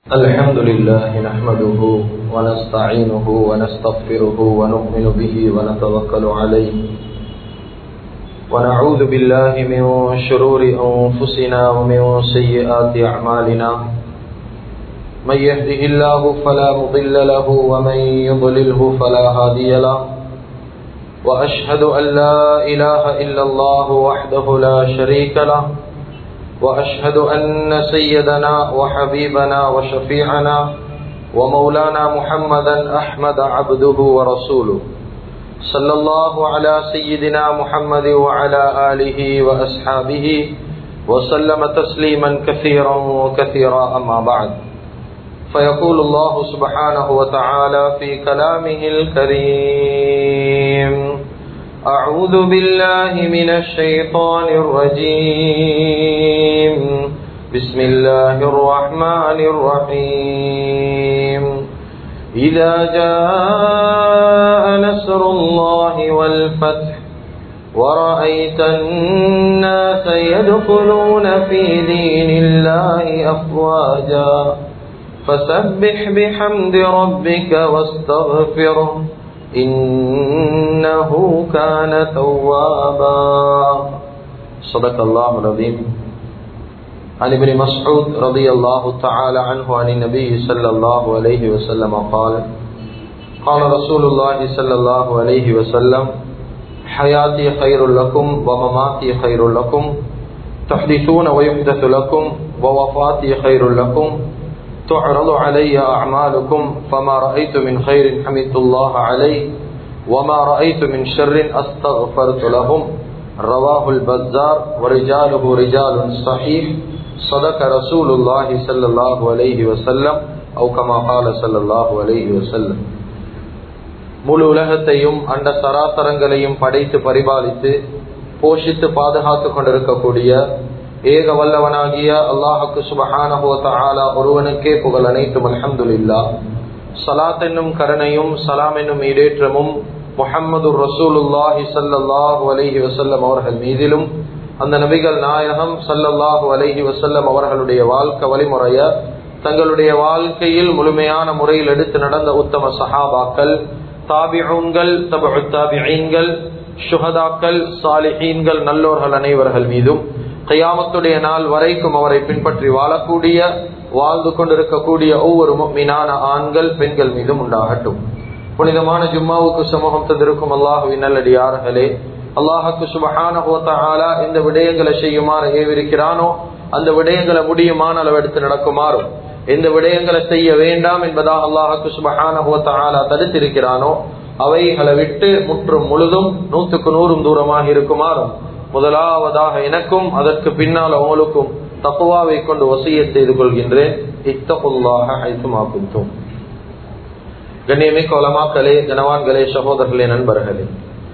الحمد لله نحمده ونستعينه ونستغفره ونؤمن به ونتوكل عليه ونعوذ بالله من شرور أنفسنا ومن سيئات أعمالنا من يهده الله فلا مضل له ومن يضلله فلا هادي له وأشهد أن لا إله إلا الله وحده لا شريك له وأشهد أن سيدنا وحبيبنا وشفيعنا ومولانا محمدا أحمد عبده ورسوله صلى الله على سيدنا محمد وعلى آله وأصحابه وسلم تسليما كثيرا وكثيرا أما بعد فيقول الله سبحانه وتعالى في كلامه الكريم أعوذ بالله من الشيطان الرجيم بسم الله الرحمن الرحيم إذا جاء نصر الله والفتح ورأيت الناس يدخلون في دين الله أفواجا فسبح بحمد ربك واستغفره إنه كان توابا صدق الله العظيم عن ابن مسعود رضي الله تعالى عنه عن النبي صلى الله عليه وسلم قال قال رسول الله صلى الله عليه وسلم حياتي خير لكم ومماتي خير لكم تحدثون ويحدث لكم ووفاتي خير لكم تعرض علي أعمالكم فما رأيت من خير حمدت الله عليه وما رأيت من شر أستغفرت لهم رواه البزار ورجاله رجال صحيح صدق رسول الله صلى الله عليه وسلم أو كما قال صلى الله عليه وسلم முழு உலகத்தையும் அண்ட சராசரங்களையும் படைத்து பரிபாலித்து போஷித்து பாதுகாத்து கொண்டிருக்கக்கூடிய ஏக வல்லவனாகிய அல்லாஹுக்கு சுபஹானஹோத்தாலா ஒருவனுக்கே புகழ் அனைத்தும் அலமதுல்லா சலாத் என்னும் கருணையும் சலாம் என்னும் ஈடேற்றமும் முஹம்மது ரசூலுல்லாஹி சல்லாஹூ அலஹி வசல்லம் அவர்கள் மீதிலும் அந்த நபிகள் நாயகம் சல்லல்லாஹூ அலஹி வசல்லம் அவர்களுடைய வாழ்க்கை வழிமுறைய தங்களுடைய வாழ்க்கையில் முழுமையான முறையில் எடுத்து நடந்த உத்தம சஹாபாக்கள் தாபிஊன்கள் தபு தாபிஈன்கள் சுஹதாக்கள் சாலிஹீன்கள் நல்லோர்கள் அனைவர்கள் மீதும் கையாமத்துடைய நாள் வரைக்கும் அவரை பின்பற்றி வாழக்கூடிய வாழ்ந்து கொண்டிருக்கக்கூடிய ஒவ்வொரு மீனான ஆண்கள் பெண்கள் மீதும் உண்டாகட்டும் புனிதமான ஜும்மாவுக்கு சமூகம் தந்திருக்கும் அல்லாஹுவின் நல்லடியார்களே அல்லாஹுக்கு சுபஹான இந்த விடயங்களை செய்யுமாறு ஏவிருக்கிறானோ அந்த விடயங்களை முடியுமான அளவெடுத்து நடக்குமாறும் எந்த விடயங்களை செய்ய வேண்டாம் என்பதாக அல்லாஹுக்கு சுபஹான தடுத்திருக்கிறானோ அவைகளை விட்டு முற்றும் முழுதும் நூற்றுக்கு நூறும் தூரமாக இருக்குமாறும் முதலாவதாக எனக்கும் அதற்கு பின்னால் அவங்களுக்கும் தப்புவாவை கொண்டு வசிய செய்து கொள்கின்றேன் இத்தகுல்லாக ஐத்துமாக்கும் கண்ணியமிக்க ஒலமாக்களே கனவான்களே சகோதரர்களே நண்பர்களே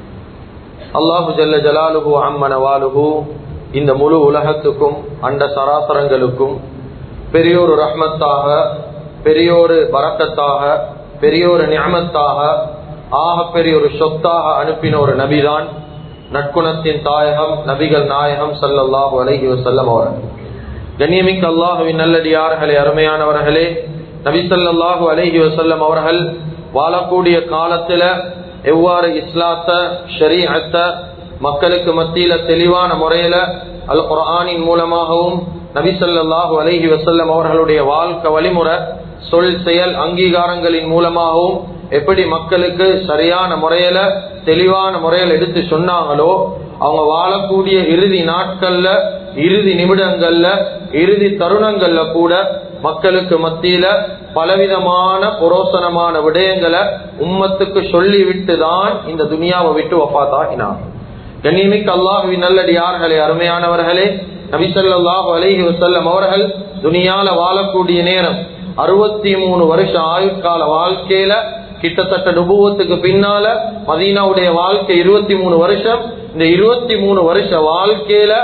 அல்லாஹு ஜல்ல ஜலாலுகு அம்மனவாலுகு இந்த முழு உலகத்துக்கும் அண்ட சராசரங்களுக்கும் பெரியோரு ரஹ்மத்தாக பெரியோரு வரக்கத்தாக பெரியோரு ஞாமத்தாக ஆக பெரிய ஒரு சொத்தாக அனுப்பின ஒரு நபிதான் நட்குணத்தின் தாயகம் நபிகள் நாயகம் சல்லல்லாஹு அலஹி வசல்லம் அவர்கள் கண்ணியமிக்க அல்லாஹுவின் நல்லடியார்களே அருமையானவர்களே நபி சல்லாஹூ அலஹி வசல்லம் அவர்கள் வாழக்கூடிய காலத்துல எவ்வாறு இஸ்லாத்த ஷரீஅத்த மக்களுக்கு மத்தியில தெளிவான முறையில அல் குரானின் மூலமாகவும் நபி சல்லாஹூ அலஹி வசல்லம் அவர்களுடைய வாழ்க்கை வழிமுறை சொல் செயல் அங்கீகாரங்களின் மூலமாகவும் எப்படி மக்களுக்கு சரியான முறையில தெளிவான முறையில் எடுத்து சொன்னாங்களோ அவங்க வாழக்கூடிய இறுதி நாட்கள்ல இறுதி நிமிடங்கள்ல இறுதி தருணங்கள்ல கூட மக்களுக்கு மத்தியில பலவிதமான புரோசனமான விடயங்களை உம்மத்துக்கு சொல்லிவிட்டு தான் இந்த துனியாவை விட்டு ஒப்பாத்தாகினார் கண்ணியமிக்க அல்லாஹுவின் நல்லடியார்களே அருமையானவர்களே நபிசல்லாஹு அலஹி வசல்லம் அவர்கள் துனியால வாழக்கூடிய நேரம் அறுபத்தி மூணு வருஷம் ஆயுட்கால வாழ்க்கையில கிட்டத்தட்ட நுபுவத்துக்கு பின்னால மதீனாவுடைய வாழ்க்கை இருபத்தி மூணு வருஷம் இந்த இருபத்தி மூணு வருஷ வாழ்க்கையில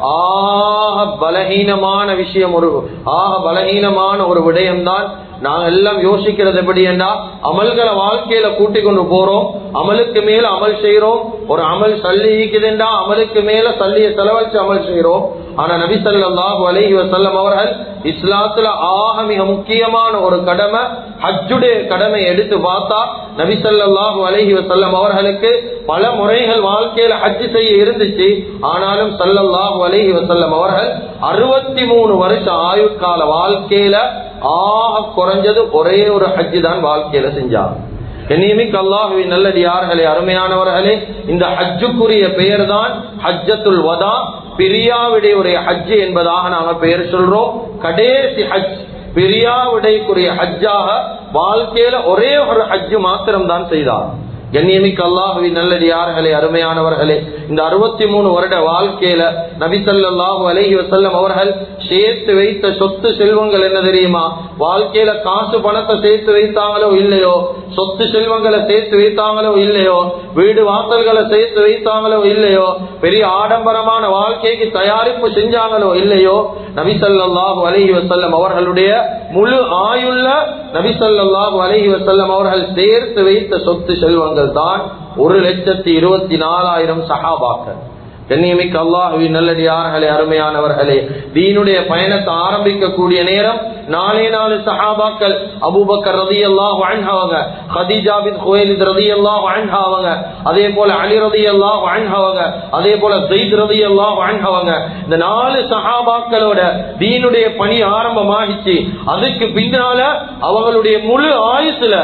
ஆக பலகீனமான விஷயம் ஒரு ஆக பலகீனமான ஒரு விடயம்தான் நாங்க எல்லாம் யோசிக்கிறது எப்படி என்ன அமல்களை வாழ்க்கையில கூட்டி கொண்டு போறோம் அமலுக்கு மேல அமல் செய்யறோம் ஒரு அமல் சல்லி ஈக்குதுண்டா அமலுக்கு மேல சல்லிய செலவழிச்சு அமல் செய்யறோம் ஆனா நபி ஸல்லல்லாஹு அலைஹி வஸல்லம் அவர்கள் இஸ்லாத்துல ஆக மிக முக்கியமான ஒரு கடமை ஹஜ்ஜுடைய கடமை எடுத்து பார்த்தா நபி ஸல்லல்லாஹு அலைஹி வஸல்லம் அவர்களுக்கு பல முறைகள் வாழ்க்கையில ஹஜ் செய்ய இருந்துச்சு ஆனாலும் ஸல்லல்லாஹு அலைஹி வஸல்லம் அவர்கள் அறுபத்தி மூணு வருஷ ஆயுட்கால வாழ்க்கையில ஆக குறைஞ்சது ஒரே ஒரு ஹஜ் தான் வாழ்க்கையில செஞ்சாங்க கண்ணியமிக்கு அல்லாஹுவின் நல்லடியார்களே அருமையானவர்களே இந்த ஹஜ்ஜுக்குரிய பெயர் தான் ஹஜ்ஜத்துல் வதா பிரியாவுடைய ஒரு ஹஜ் என்பதாக நாம பெயர் சொல்றோம் கடைசி ஹஜ் பிரியாவுடையக்குரிய ஹஜ்ஜாக வாழ்க்கையில ஒரே ஒரு ஹஜ் மாத்திரம் தான் செய்தார் கண்ணியமிக்க அல்லாஹுவின் நல்லடியார்களே அருமையானவர்களே இந்த அறுபத்தி மூணு வருட வாழ்க்கையில நபிசல்லாஹு அலஹி வசல்லம் அவர்கள் சேர்த்து வைத்த சொத்து செல்வங்கள் என்ன தெரியுமா வாழ்க்கையில காசு பணத்தை சேர்த்து வைத்தாங்களோ இல்லையோ சொத்து செல்வங்களை சேர்த்து வைத்தாங்களோ இல்லையோ வீடு வாசல்களை சேர்த்து வைத்தாங்களோ இல்லையோ பெரிய ஆடம்பரமான வாழ்க்கைக்கு தயாரிப்பு செஞ்சாங்களோ இல்லையோ நபிசல்லாஹு அலஹி வசல்லம் அவர்களுடைய முழு ஆயுள்ள நபிசல்லாஹு அலஹி வசல்லம் அவர்கள் சேர்த்து வைத்த சொத்து செல்வங்கள் தான் ஒரு லட்சத்தி இருபத்தி நாலாயிரம் சஹாபாக்கள் கண்ணியமிக்க அல்லாஹுவின் நல்லடியார்களே அருமையானவர்களே தீனுடைய பயணத்தை ஆரம்பிக்கக்கூடிய நேரம் நாலே நாலு சஹாபாக்கள் அபூபக்கர் ரதி அல்லாஹ் வாழ்ந்தவங்க ஹதீஜா பின் குவைலித் ரதி அல்லாஹ் வாழ்ந்தவங்க அதே போல அலி ரதி அல்லாஹ் வாழ்ந்தவங்க அதே போல ஜெயித் ரதி அல்லாஹ் வாழ்ந்தவங்க இந்த நாலு சஹாபாக்களோட தீனுடைய பணி ஆரம்பமாகிச்சு அதுக்கு பின்னால அவங்களுடைய முழு ஆயுசுல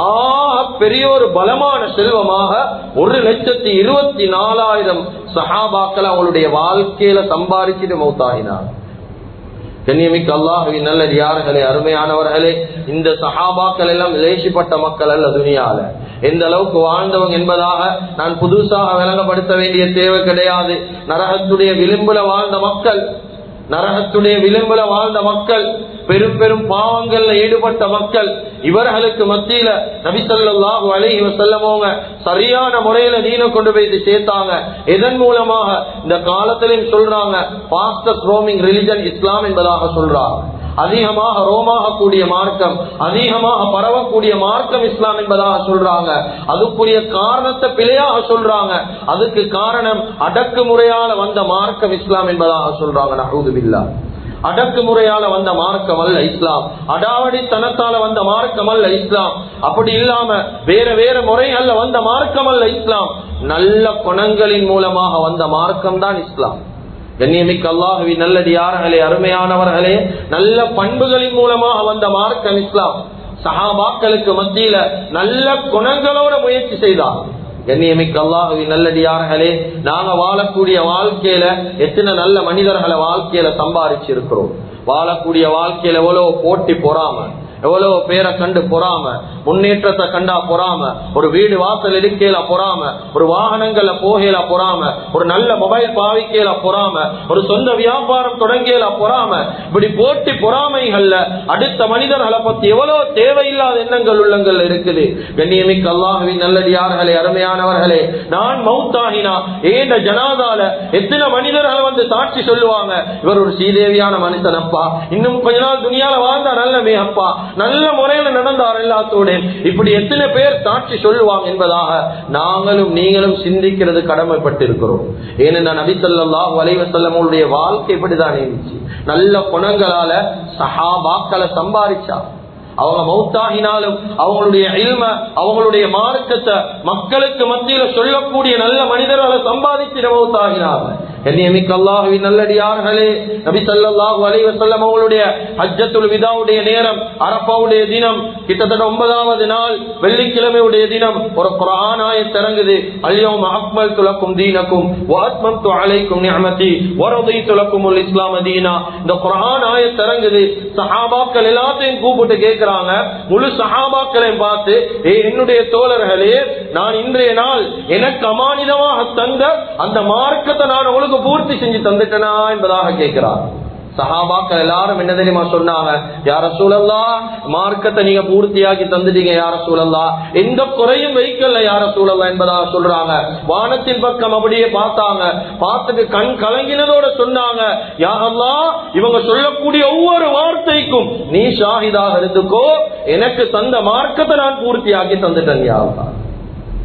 ஆக பெரிய ஒரு பலமான செல்வமாக ஒரு லட்சத்தி இருபத்தி நாலாயிரம் சஹாபாக்கள் அவங்களுடைய வாழ்க்கையில சம்பாதிச்சுட்டு மௌத்தாகினார் கண்ணியமிக்க அல்லாஹுவின் நல்ல யார்களே அருமையானவர்களே இந்த சஹாபாக்கள் எல்லாம் லேசிப்பட்ட மக்கள் அல்ல துணியால எந்த அளவுக்கு வாழ்ந்தவங்க என்பதாக நான் புதுசாக விளங்கப்படுத்த வேண்டிய தேவை கிடையாது நரகத்துடைய விளிம்புல வாழ்ந்த மக்கள் நரகத்துடைய விளிம்புல வாழ்ந்த மக்கள் பெரும் பெரும் பாவங்கள்ல ஈடுபட்ட மக்கள் இவர்களுக்கு மத்தியில நபிசல்லாஹு அலைஹி வசல்லமோங்க சரியான முறையில நீன கொண்டு போய் சேர்த்தாங்க இதன் மூலமாக இந்த காலத்திலையும் சொல்றாங்க பாஸ்டர் ரோமிங் ரிலிஜன் இஸ்லாம் என்பதாக சொல்றாங்க அதிகமாக ரோமாக கூடிய மார்க்கம் அதிகமாக பரவக்கூடிய மார்க்கம் இஸ்லாம் என்பதாக சொல்றாங்க அதுக்குரிய காரணத்தை பிழையாக சொல்றாங்க அதுக்கு காரணம் அடக்குமுறையால வந்த மார்க்கம் இஸ்லாம் என்பதாக சொல்றாங்க நகூதுபில்லா அடக்குமுறையால வந்த மார்க்கம் அல்ல இஸ்லாம் அடாவடித்தனத்தால வந்த மார்க்கம் அல்ல இஸ்லாம் அப்படி இல்லாம வேற வேற முறைகள்ல வந்த மார்க்கம் அல்ல இஸ்லாம் நல்ல குணங்களின் மூலமாக வந்த மார்க்கம் தான் இஸ்லாம் கண்ணியமிக்க அல்லாஹுவி நல்லடியார்களே அருமையானவர்களே நல்ல பண்புகளின் மூலமாக வந்த மார்க்கம் இஸ்லாம் சஹாபாக்களுக்கு மத்தியில நல்ல குணங்களோட முயற்சி செய்தார் கண்ணியமிக்க அல்லாஹுவி நல்லடியார்களே நாங்க வாழக்கூடிய வாழ்க்கையில எத்தனை நல்ல மனிதர்களை வாழ்க்கையில சம்பாதிச்சிருக்கிறோம் வாழக்கூடிய வாழ்க்கையில எவ்வளவு போட்டி பொறாம எவ்வளவு பேரை கண்டு பொறாம முன்னேற்றத்தை கண்டா பொறாம ஒரு வீடு வாசல் எடுக்கல பொறாம ஒரு வாகனங்கள்ல போகல பொறாம ஒரு நல்ல மொபைல் பாவிக்கல பொறாம ஒரு சொந்த வியாபாரம் தொடங்கியல பொறாம இப்படி போட்டி பொறாமைகள்ல அடுத்த மனிதர்களை பத்தி எவ்வளவு தேவையில்லாத எண்ணங்கள் உள்ளங்கள் இருக்குது கண்ணியமிக்க அல்லாஹுவின் நல்லடியார்களே அருமையானவர்களே நான் மவுத்தாகினா ஏண்ட ஜனாதால எத்தனை மனிதர்கள் வந்து சாட்சி சொல்லுவாங்க இவர் ஒரு ஸ்ரீதேவியான மனுஷன் அப்பா இன்னும் கொஞ்ச நாள் துணியால வாழ்ந்தா நல்லமே அப்பா நல்ல முறையில நடந்தார் எல்லாத்தோட இப்படி எத்தனை பேர் சாட்சி சொல்லுவாங்க என்பதாக நாங்களும் நீங்களும் சிந்திக்கிறது கடமைப்பட்டிருக்கிறோம் ஏனென்றா நபிசல்லாஹ் வலைவசல்லமுடைய வாழ்க்கை இப்படிதான் இருந்துச்சு நல்ல குணங்களால சஹாபாக்களை சம்பாதிச்சா அவங்க மௌத்தாகினாலும் அவங்களுடைய இல்ம அவங்களுடைய மார்க்கத்தை மக்களுக்கு மத்தியில சொல்லக்கூடிய நல்ல மனிதர்களை சம்பாதிச்சிட மௌத்தாகினாங்க கண்ணியமிக்க அல்லாஹுவின் நல்லடியார்களே நபி சல்லாஹூ அலைவசல்லம் அவங்களுடைய ஹஜ்ஜத்துல் விதாவுடைய நேரம் அரப்பாவுடைய தினம் கிட்டத்தட்ட ஒன்பதாவது நாள் வெள்ளிக்கிழமையுடைய தினம் ஒரு குரானாய திறங்குது அல்யோம் அக்மல் துலக்கும் தீனக்கும் வாத்மம் அலைக்கும் நியமதி வரதை துலக்கும் இஸ்லாம் தீனா இந்த குரான் ஆய திறங்குது சஹாபாக்கள் எல்லாத்தையும் கூப்பிட்டு கேட்கிறாங்க முழு சஹாபாக்களையும் பார்த்து ஏ என்னுடைய தோழர்களே நான் இன்றைய நாள் எனக்கு அமானிதமாக தந்த அந்த மார்க்கத்தை நான் உங்களுக்கு பூர்த்தி செஞ்சு தந்துட்டனா என்பதாக கேட்கிறார் சஹாபாக்கள் எல்லாரும் என்ன தெரியுமா சொன்னாங்க யார சூழல்லா மார்க்கத்தை நீங்க பூர்த்தியாக்கி தந்துட்டீங்க யார சூழல்லா எந்த குறையும் வைக்கல யார சூழல்லா என்பதாக சொல்றாங்க வானத்தின் பக்கம் அப்படியே பார்த்தாங்க பார்த்துட்டு கண் கலங்கினதோட சொன்னாங்க யாரல்லா இவங்க சொல்லக்கூடிய ஒவ்வொரு வார்த்தைக்கும் நீ ஷாஹிதாக இருந்துக்கோ எனக்கு தந்த மார்க்கத்தை நான் பூர்த்தியாக்கி தந்துட்டேன் யாரா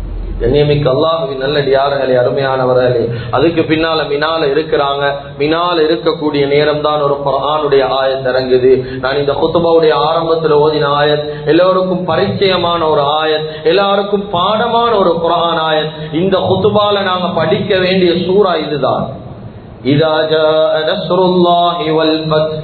கண்ணியமிக்க அல்லாஹுவின் நல்லடியார்களே அருமையானவர்களே அதுக்கு பின்னால மினால இருக்கிறாங்க மினால இருக்கக்கூடிய நேரம் தான் ஒரு குரானுடைய ஆயத் இறங்குது நான் இந்த குத்துபாவுடைய ஆரம்பத்துல ஓதின ஆயத் எல்லோருக்கும் பரிச்சயமான ஒரு ஆயத் எல்லாருக்கும் பாடமான ஒரு குரான் ஆயத் இந்த குத்துபால நாங்க படிக்க வேண்டிய சூறா இதுதான் இதா ஜாஅ நஸ்ருல்லாஹி வல் ஃபத்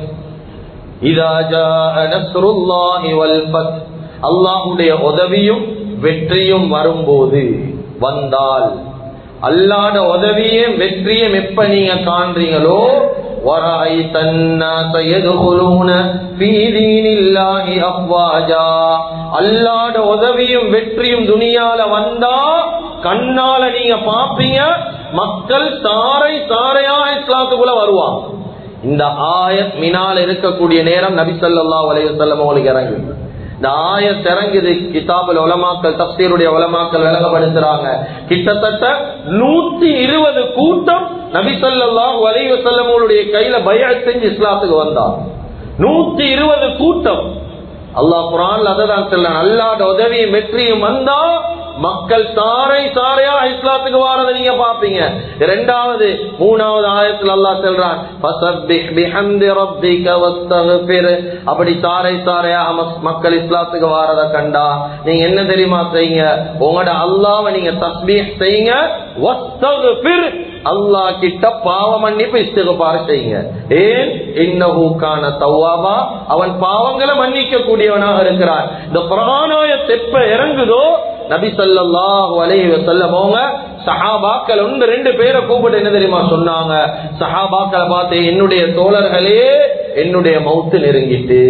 இதா ஜாஅ நஸ்ருல்லாஹி வல் ஃபத் அல்லாஹ்வுடைய உதவியும் வெற்றியும் வரும்போது வந்தால் அல்லாட உதவியும் வெற்றியும் எப்ப நீங்க காண்றீங்களோ وَرَأَيْتَ النَّاسَ يَدْخُلُونَ فِي دِينِ اللَّهِ أَفْوَاجًا அல்லாட உதவியும் வெற்றியும் துனியால வந்தா கண்ணால நீங்க பாப்பீங்க மக்கள் சாரை சாரையா இஸ்லாத்துக்குள்ள வருவாங்க இந்த ஆயத் மினால் இருக்கக்கூடிய நேரம் நபி ஸல்லல்லாஹு அலைஹி வஸல்லம் அவங்களுக்கு இறங்கு இந்த ஆயத் இறங்குது கிதாபுல் உலமாக்கள் தப்சீருடைய உலமாக்கள் விளங்கப்படுத்துறாங்க கிட்டத்தட்ட நூத்தி இருபது கூட்டம் நபி ஸல்லல்லாஹு அலைஹி வஸல்லம் அவங்களுடைய கையில பைஅத் செஞ்சு இஸ்லாத்துக்கு வந்தாங்க நூத்தி இருபது கூட்டம் அல்லாஹ் குரான்ல அதான் சொல்றான் அல்லாட உதவியும் வெற்றியும் வந்தா மக்கள் சாரை சாரையா இஸ்லாத்துக்கு வாரதை நீங்க பாப்பீங்க இரண்டாவது மூணாவது ஆயத்தில் அல்லாஹ் சொல்றான் ஃபஸப்பிஹ் பிஹம்தி ரப்பிக வஸ்தக்ஃபிர் அப்படி சாரை சாரையா மஸ்- மக்கள் இஸ்லாத்துக்கு வாரத கண்டா நீங்க என்ன தெரியுமா செய்யுங்க உங்களோட அல்லாஹ்வை நீங்க தஸ்பீஹ் செய்யுங்க வஸ்தக்ஃபிர் அல்லாஹ் கிட்ட பாவ மன்னிப்பு இஸ்திகபார் செய்யுங்க ஏன் இன்னஹு கான தவ்வாபா அவன் பாவங்களை மன்னிக்க கூடியவனாக இருக்கிறான் இந்த புராணாயத் எப்ப இறங்குதோ நபி ஸல்லல்லாஹு அலைஹி வஸல்லம் அவங்க சஹாபாக்கள் ஒன்று ரெண்டு பேரை கூப்பிட்டு என்ன தெரியுமா சொன்னாங்க சஹாபாக்களை பார்த்து என்னுடைய தோழர்களே என்னுடைய மௌத்து நெருங்கிட்டு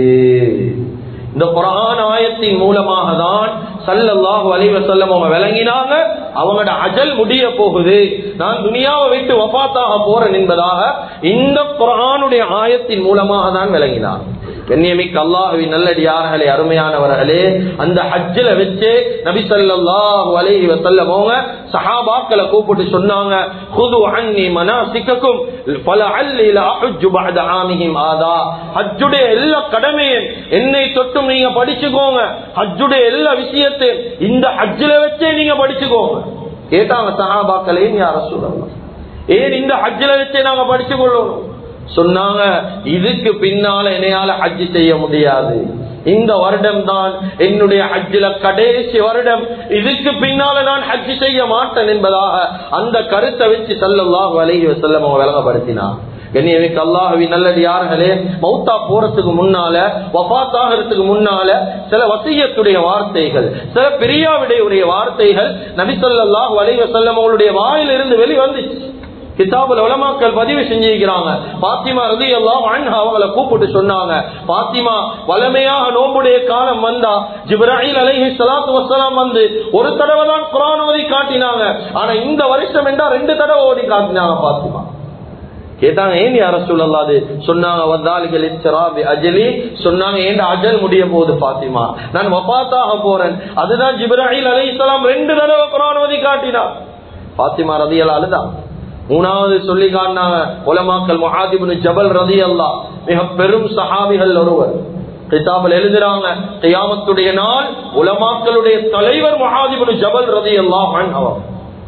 இந்த குரான் ஆயத்தின் மூலமாக தான் சல்லல்லாஹு அலைஹி வஸல்லம் அவங்க விளங்கினாங்க அவங்களோட அஜல் முடிய போகுது நான் துனியாவை விட்டு வஃபாத்தாக போறேன் என்பதாக இந்த குரானுடைய ஆயத்தின் மூலமாக தான் விளங்கினார் கண்ணியமிக்க அல்லாஹுவின் நல்லடியார்களே அருமையானவர்களே அந்த ஹஜ்ஜில வச்சு நபி ஸல்லல்லாஹு அலைஹி வஸல்லம் அவங்க சஹாபாக்களை கூப்பிட்டு சொன்னாங்க குது அன்னி மனாசிக்கக்கும் ஃபலஅல்லி லா அஹ்ஜு பஅத ஆமிஹிம் ஆதா ஹஜ்ஜுடைய எல்லா கடமையும் என்னை தொட்டும் நீங்க படிச்சுக்கோங்க ஹஜ்ஜுடைய எல்லா விஷயத்தையும் இந்த ஹஜ்ஜில வச்சே நீங்க படிச்சுக்கோங்க கேட்டாங்க சஹாபாக்களையும் யார சொல்லலாம் ஏன் இந்த ஹஜ்ஜில வச்சே நாங்க படிச்சு கொள்ளணும் சொன்னாங்க இதுக்கு பின்னால என்னையால ஹஜ்ஜி செய்ய முடியாது இந்த வருடம் தான் என்னுடைய ஹஜ்ஜில கடைசி வருடம் இதுக்கு பின்னால நான் ஹஜ்ஜி செய்ய மாட்டேன் என்பதாக அந்த கருத்தை வச்சு சல்லல்லாஹு அலைஹி வஸல்லம் அவங்க விளங்கப்படுத்தினார் கண்ணியமிக்க அல்லாஹவி நல்லது யார்களே மௌத்தா போறதுக்கு முன்னால வஃத் ஆகிறதுக்கு முன்னால சில வசியத்துடைய வார்த்தைகள் சில பிரியாவுடைய வார்த்தைகள் நபி ஸல்லல்லாஹு அலைஹி வஸல்லம் அவங்களுடைய வாயிலிருந்து வெளிவந்துச்சு கிதாபுல உலமாக்கள் பதிவு செஞ்சிருக்கிறாங்க பாத்திமா ரதி எல்லாம் அவங்களை கூப்பிட்டு சொன்னாங்க பாத்திமா வளமையாக நோம்புடைய காலம் வந்தா ஜிப்ராஹில் அலைஹி ஸலாத்து வஸ்ஸலாம் வந்து ஒரு தடவை தான் குர்ஆன் ஓதி காட்டினாங்க ஆனா இந்த வருஷம் என்றா ரெண்டு தடவை ஓதி காட்டினாங்க பாத்திமா கேட்டாங்க ஏன் யார சொல்லலாது சொன்னாங்க வந்தாலிகள் இச்சராபி அஜலி சொன்னாங்க ஏன் அஜல் முடிய போகுது பாத்திமா நான் வபாத்தாக போறேன் அதுதான் ஜிப்ராஹில் அலைஹிஸ்ஸலாம் ரெண்டு தடவை குர்ஆன் ஓதி காட்டினார் பாத்திமா ரதியல் அழுதான் மூணாவது சொல்லி காட்டினாங்க உலமாக்கல் மஹாதிபுன் ஜபல் ரதி அல்லா மிக பெரும் சஹாபிகள் ஒருவர் கிதாபில் எழுதுறாங்க கியாமத்துடைய நாள் உலமாக்களுடைய தலைவர் மஹாதிபுன் ஜபல் ரதி அல்லாஹ் அவர்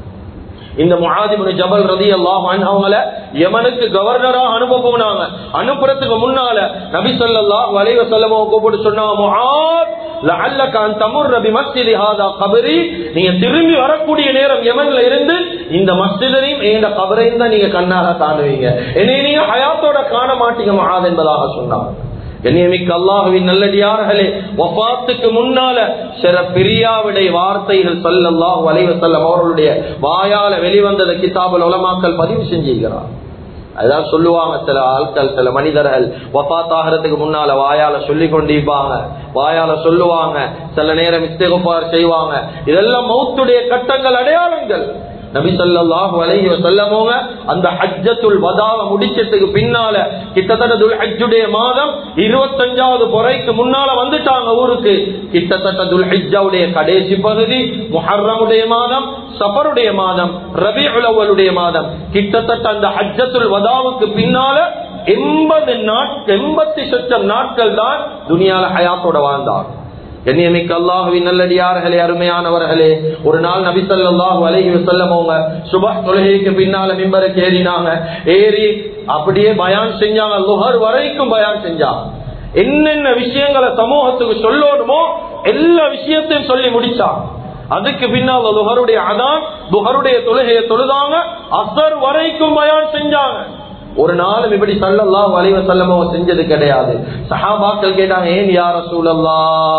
இந்த முஹாதிபுன் ஜபல் ரதி அல்லாஹ் அவங்கள யமனுக்கு கவர்னரா அனுப்ப போனாங்க அனுப்புறதுக்கு முன்னால நபி ஸல்லல்லாஹு அலைஹி வஸல்லம் கூப்பிட்டு சொன்னாங்க முஹாத் லஅல்லக அன் தமுர் பிமஸ்ஜிதி ஹாதா கபரி நீங்க திரும்பி வரக்கூடிய நேரம் யமன்ல இருந்து இந்த மஸ்ஜிதையும் இந்த கபரையும் தான் நீங்க கண்ணாக காணுவீங்க என்னை நீங்க ஹயாத்தோட காண மாட்டீங்க முஹாத் என்பதாக சொன்னாங்க கண்ணியமிக்க அல்லாஹுவின் நல்லடியார்களே வஃபாத்துக்கு முன்னால சில பிரியாவிடை வார்த்தைகள் சல்லல்லாஹு அலைஹி வஸல்லம் அவர்களுடைய வாயால வெளிவந்தத கிதாபுல் உலமாக்கள் பதிவு செஞ்சிருக்கிறார் அதான் சொல்லுவாங்க சில ஆட்கள் சில மனிதர்கள் வஃபாத் ஆகிறதுக்கு முன்னால வாயால சொல்லி கொண்டிருப்பாங்க வாயால சொல்லுவாங்க சில நேரம் இஸ்திகபார் செய்வாங்க இதெல்லாம் மௌத்துடைய கட்டங்கள் அடையாளங்கள் நபி ஸல்லல்லாஹு அலைஹி வஸல்லமோங்க அந்த ஹஜ்ஜத்துல் வதாவ முடிச்சதுக்கு பின்னால கிட்டத்தட்ட துல் ஹஜ்ஜுடைய மாதம் 25வது பொறைக்கு முன்னால வந்துட்டாங்க ஊருக்கு கிட்டத்தட்ட துல் ஹஜ்ஜாவுடைய கடைசி பகுதி முஹர்ரமுடைய மாதம் சஃபருடைய மாதம் ரபிஉல் அவ்வலுடைய மாதம் கிட்டத்தட்ட அந்த ஹஜ்ஜத்துல் வதாவுக்கு பின்னால எண்பது நாட்கள் எண்பத்தி சொச்சம் நாட்கள் தான் துனியால ஹயாத்தோட வாழ்ந்தார் கண்ணியமிக்க அல்லாஹுவின் நல்லடியார்களே அருமையானவர்களே ஒரு நாள் நபி ஸல்லல்லாஹு அலைஹி வஸல்லம் அவங்க சுபஹ் தொழுகைக்கு பின்னால மிம்பருக்கு ஏறினாங்க ஏறி அப்படியே பயான் செஞ்சாங்க லுஹர் வரைக்கும் பயான் செஞ்சாங்க என்னென்ன விஷயங்களை சமூகத்துக்கு சொல்லணுமோ எல்லா விஷயத்தையும் சொல்லி முடிச்சாங்க அதுக்கு பின்னால் லுஹருடைய அதான் லுஹருடைய தொழுகையை தொழுதாங்க அசர் வரைக்கும் பயான் செஞ்சாங்க ஒரு நாளும் இப்படி சல்லல்லாஹு அலைஹி வஸல்லம் அவங்க செஞ்சது கிடையாது சஹாபாக்கள் கேட்டாங்க ஏன் யார சூழல்லா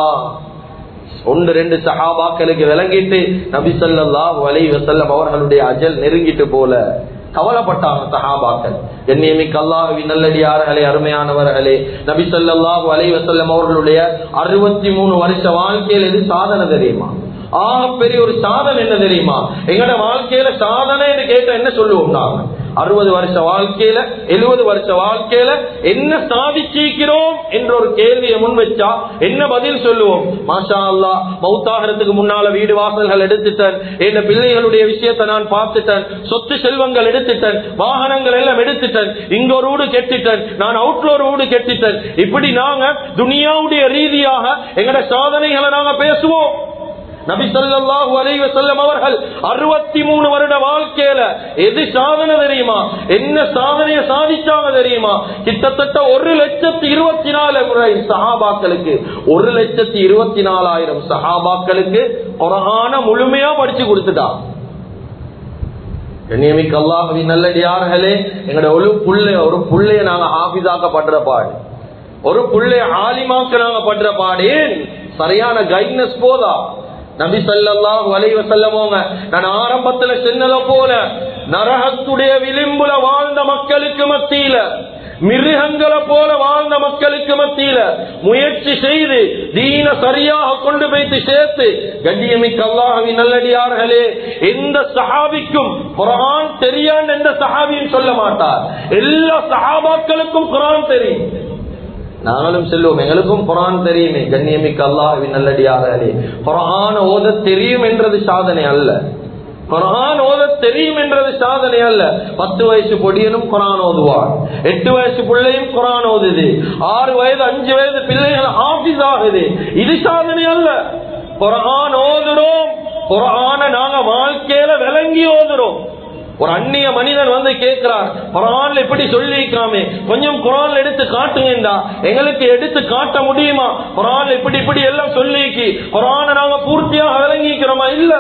ஒன்று ரெண்டு சஹாபாக்களுக்கு விளங்கிட்டு நபி ஸல்லல்லாஹு அலைஹி வஸல்லம் அவர்களுடைய அஜல் நெருங்கிட்டு போல கவலைப்பட்டாங்க சஹாபாக்கள் கண்ணியமிக்க அல்லாஹுவின் நல்லடியார்களே அருமையானவர்களே நபி ஸல்லல்லாஹு அலைஹி வஸல்லம் அவர்களுடைய அறுபத்தி மூணு வருஷ வாழ்க்கையில் எது சாதனை தெரியுமா ஆக பெரிய ஒரு சாதனை என்ன தெரியுமா எங்கட வாழ்க்கையில சாதனை கேட்ட என்ன சொல்லுவோம் நாங்க அறுபது வருஷ வாழ்க்கையில எழுபது வருஷ வாழ்க்கையில என்ன சாதிச்சிருக்கிறோம் என்ற ஒரு கேள்வியை முன் வச்சா என்ன பதில் சொல்லுவோம் மாஷா அல்லா மௌத்தாகிறதுக்கு முன்னால வீடு வாசல்கள் எடுத்துட்டேன் என் பிள்ளைகளுடைய விஷயத்தை நான் பார்த்துட்டேன் சொத்து செல்வங்கள் எடுத்துட்டேன் வாகனங்கள் எல்லாம் எடுத்துட்டேன் இங்க ஒரு வீடு கெட்டிட்டேன் நான் அவுட்ல ஒரு வீடு கெட்டிட்டேன் இப்படி நாங்க துனியாவுடைய ரீதியாக எங்கட சாதனைகளை நாங்க பேசுவோம் நபி ஸல்லல்லாஹு அலைஹி வஸல்லம் அவர்கள் 63 வருட வாழ்க்கையில எது சாதனை தெரியுமா என்ன சாதனையை சாதிச்சாங்க தெரியுமா கிட்டத்தட்ட ஒரு லட்சத்தி இருபத்தி நாலு முறை சஹாபாக்களுக்கு ஒரு லட்சத்தி இருபத்தி நாலாயிரம் சஹாபாக்களுக்கு குரான முழுமையா படிச்சு கொடுத்துட்டான் கண்ணியமிக்க அல்லாஹுவின் நல்லடியார்களே எங்களோட ஒரு புள்ளை ஒரு புள்ளைய நாங்க ஆபிதாக்க படுற பாடு ஒரு புள்ளைய ஆலிமாக்க நாங்க படுற பாடு ஏன் சரியான கைட்னஸ் போதா நபி சல்லாஹு அலைஹி வஸல்லமோங்க நான் ஆரம்பத்துல சொன்னத போல நரகத்துடைய விளிம்புல வாழ்ந்த மக்களுக்கு மத்தியில மிருகங்களை போல வாழ்ந்த மக்களுக்கு மத்தியில முயற்சி செய்து தீன சரியாக கொண்டு போய்த்து சேர்த்து கண்ணியமிக்க அல்லாஹவி நல்லடியார்களே எந்த சஹாபிக்கும் குரான் தெரியான் எந்த சஹாபியும் சொல்ல மாட்டார் எல்லா சஹாபாக்களுக்கும் குரான் தெரியும் நாங்களும் செல்வோம் எங்களுக்கும் குரான் தெரியுமே கண்ணியமிக்க அல்லாஹின் நல்லடியார்களே குரான் ஓத தெரியும் என்றது சாதனை அல்ல குரான் ஓத தெரியும் என்றது சாதனை அல்ல பத்து வயசு பொடியனும் குரான் ஓதுவார் எட்டு வயசு பிள்ளையும் குரான் ஓதுது ஆறு வயது அஞ்சு வயது பிள்ளைகள் ஆபீஸ் ஆகுது இது சாதனை அல்ல குரான் ஓதுறோம் குரான நாங்க வாழ்க்கையில விளங்கி ஓதுறோம் ஒரு அந்நிய மனிதன் வந்து கேட்கிறார் குரான்ல எப்படி சொல்லிருக்காமே கொஞ்சம் குரான் எடுத்து காட்டுங்கடா எங்களுக்கு எடுத்து காட்ட முடியுமா குரான் இப்படி இப்படி எல்லாம் சொல்லிக்கு குரான நாங்க பூர்த்தியாக விளங்கிக்கிறோமா இல்ல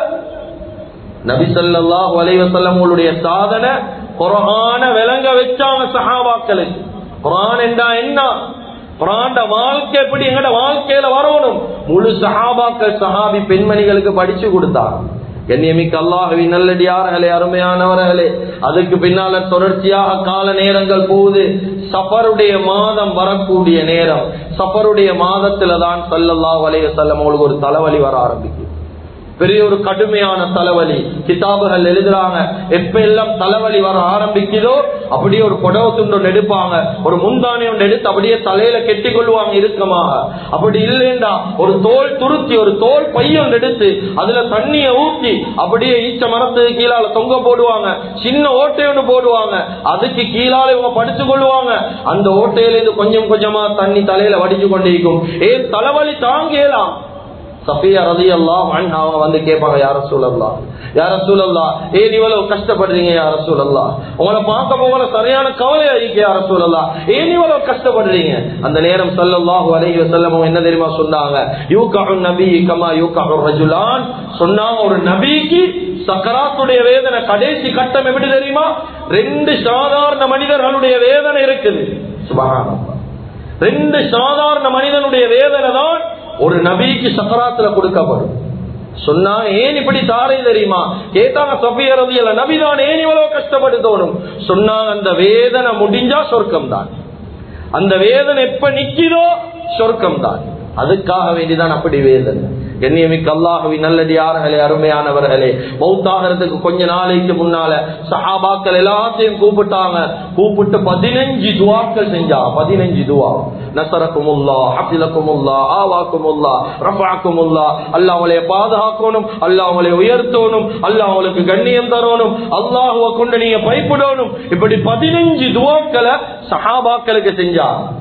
நபிசல்லாஹு அலைவசல்லம் உங்களுடைய சாதனை குரான விளங்க வச்சாங்க சஹாபாக்களுக்கு குரான் என்றா என்ன குரான் வாழ்க்கை எப்படி எங்கட வாழ்க்கையில வரணும் முழு சஹாபாக்கள் சஹாபி பெண்மணிகளுக்கு படிச்சு கொடுத்தாங்க கண்ணியமிக்க அல்லாஹவி நல்லடியார்களே அருமையானவர்களே அதுக்கு பின்னால தொடர்ச்சியாக கால நேரங்கள் போகுது சஃபருடைய மாதம் வரக்கூடிய நேரம் சஃபருடைய மாதத்துல தான் சல்லல்லா வலைய செல்லம் அவங்களுக்கு ஒரு தலைவலி வர ஆரம்பிக்கும் பெரிய ஒரு கடுமையான தலைவலி கிதாபுகள் எழுதுறாங்க எப்ப எல்லாம் தலைவலி வர ஆரம்பிக்குதோ அப்படியே ஒரு புடவை துண்டு ஒன்று எடுப்பாங்க ஒரு முந்தானி ஒன்று எடுத்து அப்படியே தலையில கெட்டி கொள்வாங்க இறுக்கமாக அப்படி இல்லைண்டா ஒரு தோல் துருத்தி ஒரு தோல் பையன் எடுத்து அதுல தண்ணிய ஊற்றி அப்படியே ஈச்ச மரத்துக்கு கீழால தொங்க போடுவாங்க சின்ன ஓட்டை ஒன்று போடுவாங்க அதுக்கு கீழால இவங்க படிச்சு கொள்வாங்க அந்த ஓட்டையில இருந்து கொஞ்சம் கொஞ்சமா தண்ணி தலையில வடிச்சு கொண்டிருக்கும் ஏன் தலைவலி தாங்கலாம் சஃபியா ரதி அல்லாஹ் அவங்க வந்து கேட்பாங்க யார சூழல்லா யார சூழல்லா ஏன் இவ்வளவு கஷ்டப்படுறீங்க யார சூழல்லா உங்களை பார்க்க போகல சரியான கவலை ஆகிக்க யார சூழல்லா ஏன் இவ்வளவு கஷ்டப்படுறீங்க அந்த நேரம் சல்லல்லாஹு அலைஹி வஸல்லம் என்ன தெரியுமா சொன்னாங்க யூகஹு நபி கமா யூகஹு ரஜுலான் சொன்னாங்க ஒரு நபிக்கு சக்கராத்துடைய வேதனை கடைசி கட்டம் எப்படி தெரியுமா ரெண்டு சாதாரண மனிதர்களுடைய வேதனை இருக்குது சுபஹானல்லாஹ் ரெண்டு சாதாரண மனிதனுடைய வேதனை தான் ஒரு நபிக்கு சக்கராத்துல கொடுக்கப்படும் சொன்னா ஏன் இப்படி தாரை தெரியுமா கேட்டாங்க சபிய ரவியல நபிதான் ஏன் இவ்வளவு கஷ்டப்படுத்தணும் சொன்னாங்க அந்த வேதனை முடிஞ்சா சொர்க்கம் தான் அந்த வேதனை எப்ப நிக்கிறதோ சொர்க்கம் தான் அதுக்காக வேண்டிதான் அப்படி வேதனை கண்ணியமிக்க அல்லாஹவி நல்லடியார்களே அருமையானவர்களே மௌத்தாகிறதுக்கு கொஞ்ச நாளைக்கு முன்னால சஹாபாக்கள் எல்லாத்தையும் கூப்பிட்டாங்க கூப்பிட்டு பதினஞ்சு துவாக்கள் செஞ்சாங்க பதினஞ்சு துவா நசரக்குமுல்லா ஹபிலக்குமுல்லா ஆவாக்குமுல்லா ரஃபாக்குமுல்லா அல்லாஹ் அவளை பாதுகாக்கணும் அல்லாஹ் அவளை உயர்த்தணும் அல்லாஹ் அவளுக்கு கண்ணியம் தரணும் அல்லாஹுவை கொண்டு நீங்க பயப்படணும் இப்படி பதினஞ்சு துவாக்களை சஹாபாக்களுக்கு செஞ்சாங்க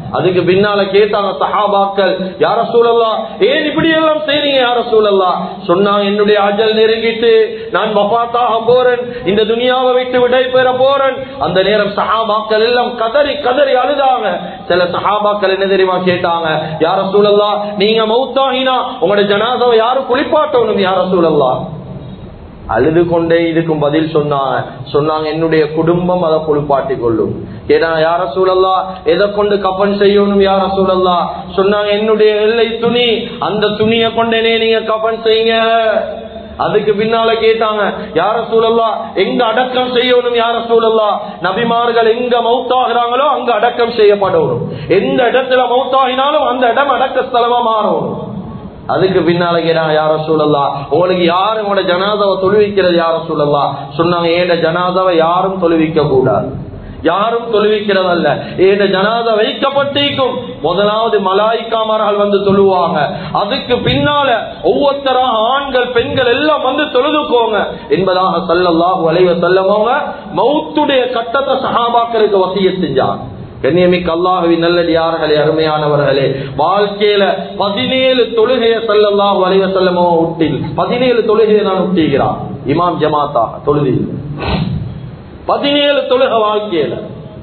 அதுக்கு பின்னால கேட்டாங்க சஹாபாக்கள் யார சூழல்லா ஏன் இப்படி எல்லாம் செய்றீங்க யார சூழல்லா சொன்னாங்க என்னுடைய அஜல் நெருங்கிட்டு நான் வபாத்தாக போறேன் இந்த துனியாவை விட்டு விடை பெற போறேன் அந்த நேரம் சஹாபாக்கள் எல்லாம் கதறி கதறி அழுதாங்க சில சஹாபாக்கள் என்ன தெரியுமா கேட்டாங்க யார சூழல்லா நீங்க மௌத்தாகினா உங்களோட ஜனாதாவை யாரும் குளிப்பாட்டணும் யார சூழல்லா அழுது கொண்டே இதுக்கும் பதில் சொன்னாங்க சொன்னாங்க என்னுடைய குடும்பம் அதை குளிப்பாட்டி கொள்ளும் கேட்டாங்க யார சூழல்லா எதை கொண்டு கப்பன் செய்யணும் யார சூழல்லா சொன்னாங்க என்னுடைய எல்லை துணி அந்த துணியை கொண்டேனே நீங்க கப்பன் செய்யுங்க அதுக்கு பின்னால கேட்டாங்க யார சூழல்லா எங்க அடக்கம் செய்யணும் யார சூழல்லா நபிமார்கள் எங்க மௌத்தாகிறாங்களோ அங்க அடக்கம் செய்யப்படணும் எந்த இடத்துல மௌத்தாகினாலும் அந்த இடம் அடக்க ஸ்தலமா மாறணும் அதுக்கு பின்னால கேட்டாங்க யார சூழல்லா உங்களுக்கு யாரும் உங்களோட ஜனாதாவை தொழுவிக்கிறது யார சூழல்லா சொன்னாங்க ஏண்ட ஜனாதாவை யாரும் தொழுவிக்க கூடாது யாரும் தொழுவிக்கிறதல்ல ஏண்ட ஜனாதா வைக்கப்பட்டிருக்கும் முதலாவது மலாய்க்காமர்கள் வந்து தொழுவாங்க அதுக்கு பின்னால ஒவ்வொருத்தராக ஆண்கள் பெண்கள் எல்லாம் வந்து தொழுதுக்கோங்க என்பதாக சல்லல்லாஹு அலைவ செல்லமோங்க மௌத்துடைய கட்டத்தை சஹாபாக்களுக்கு வசிய செஞ்சாங்க கண்ணியமிக்க அல்லாஹுவின் நல்லடியார்களே அருமையானவர்களே வாழ்க்கையில பதினேழு தொழுகைய சல்லல்லாஹு அலைவ செல்லமோ உட்டில் பதினேழு தொழுகையை நான் உட்டுகிறான் இமாம் ஜமாத்தா தொழுதி பதினேழு தொழுக வாழ்க்கையில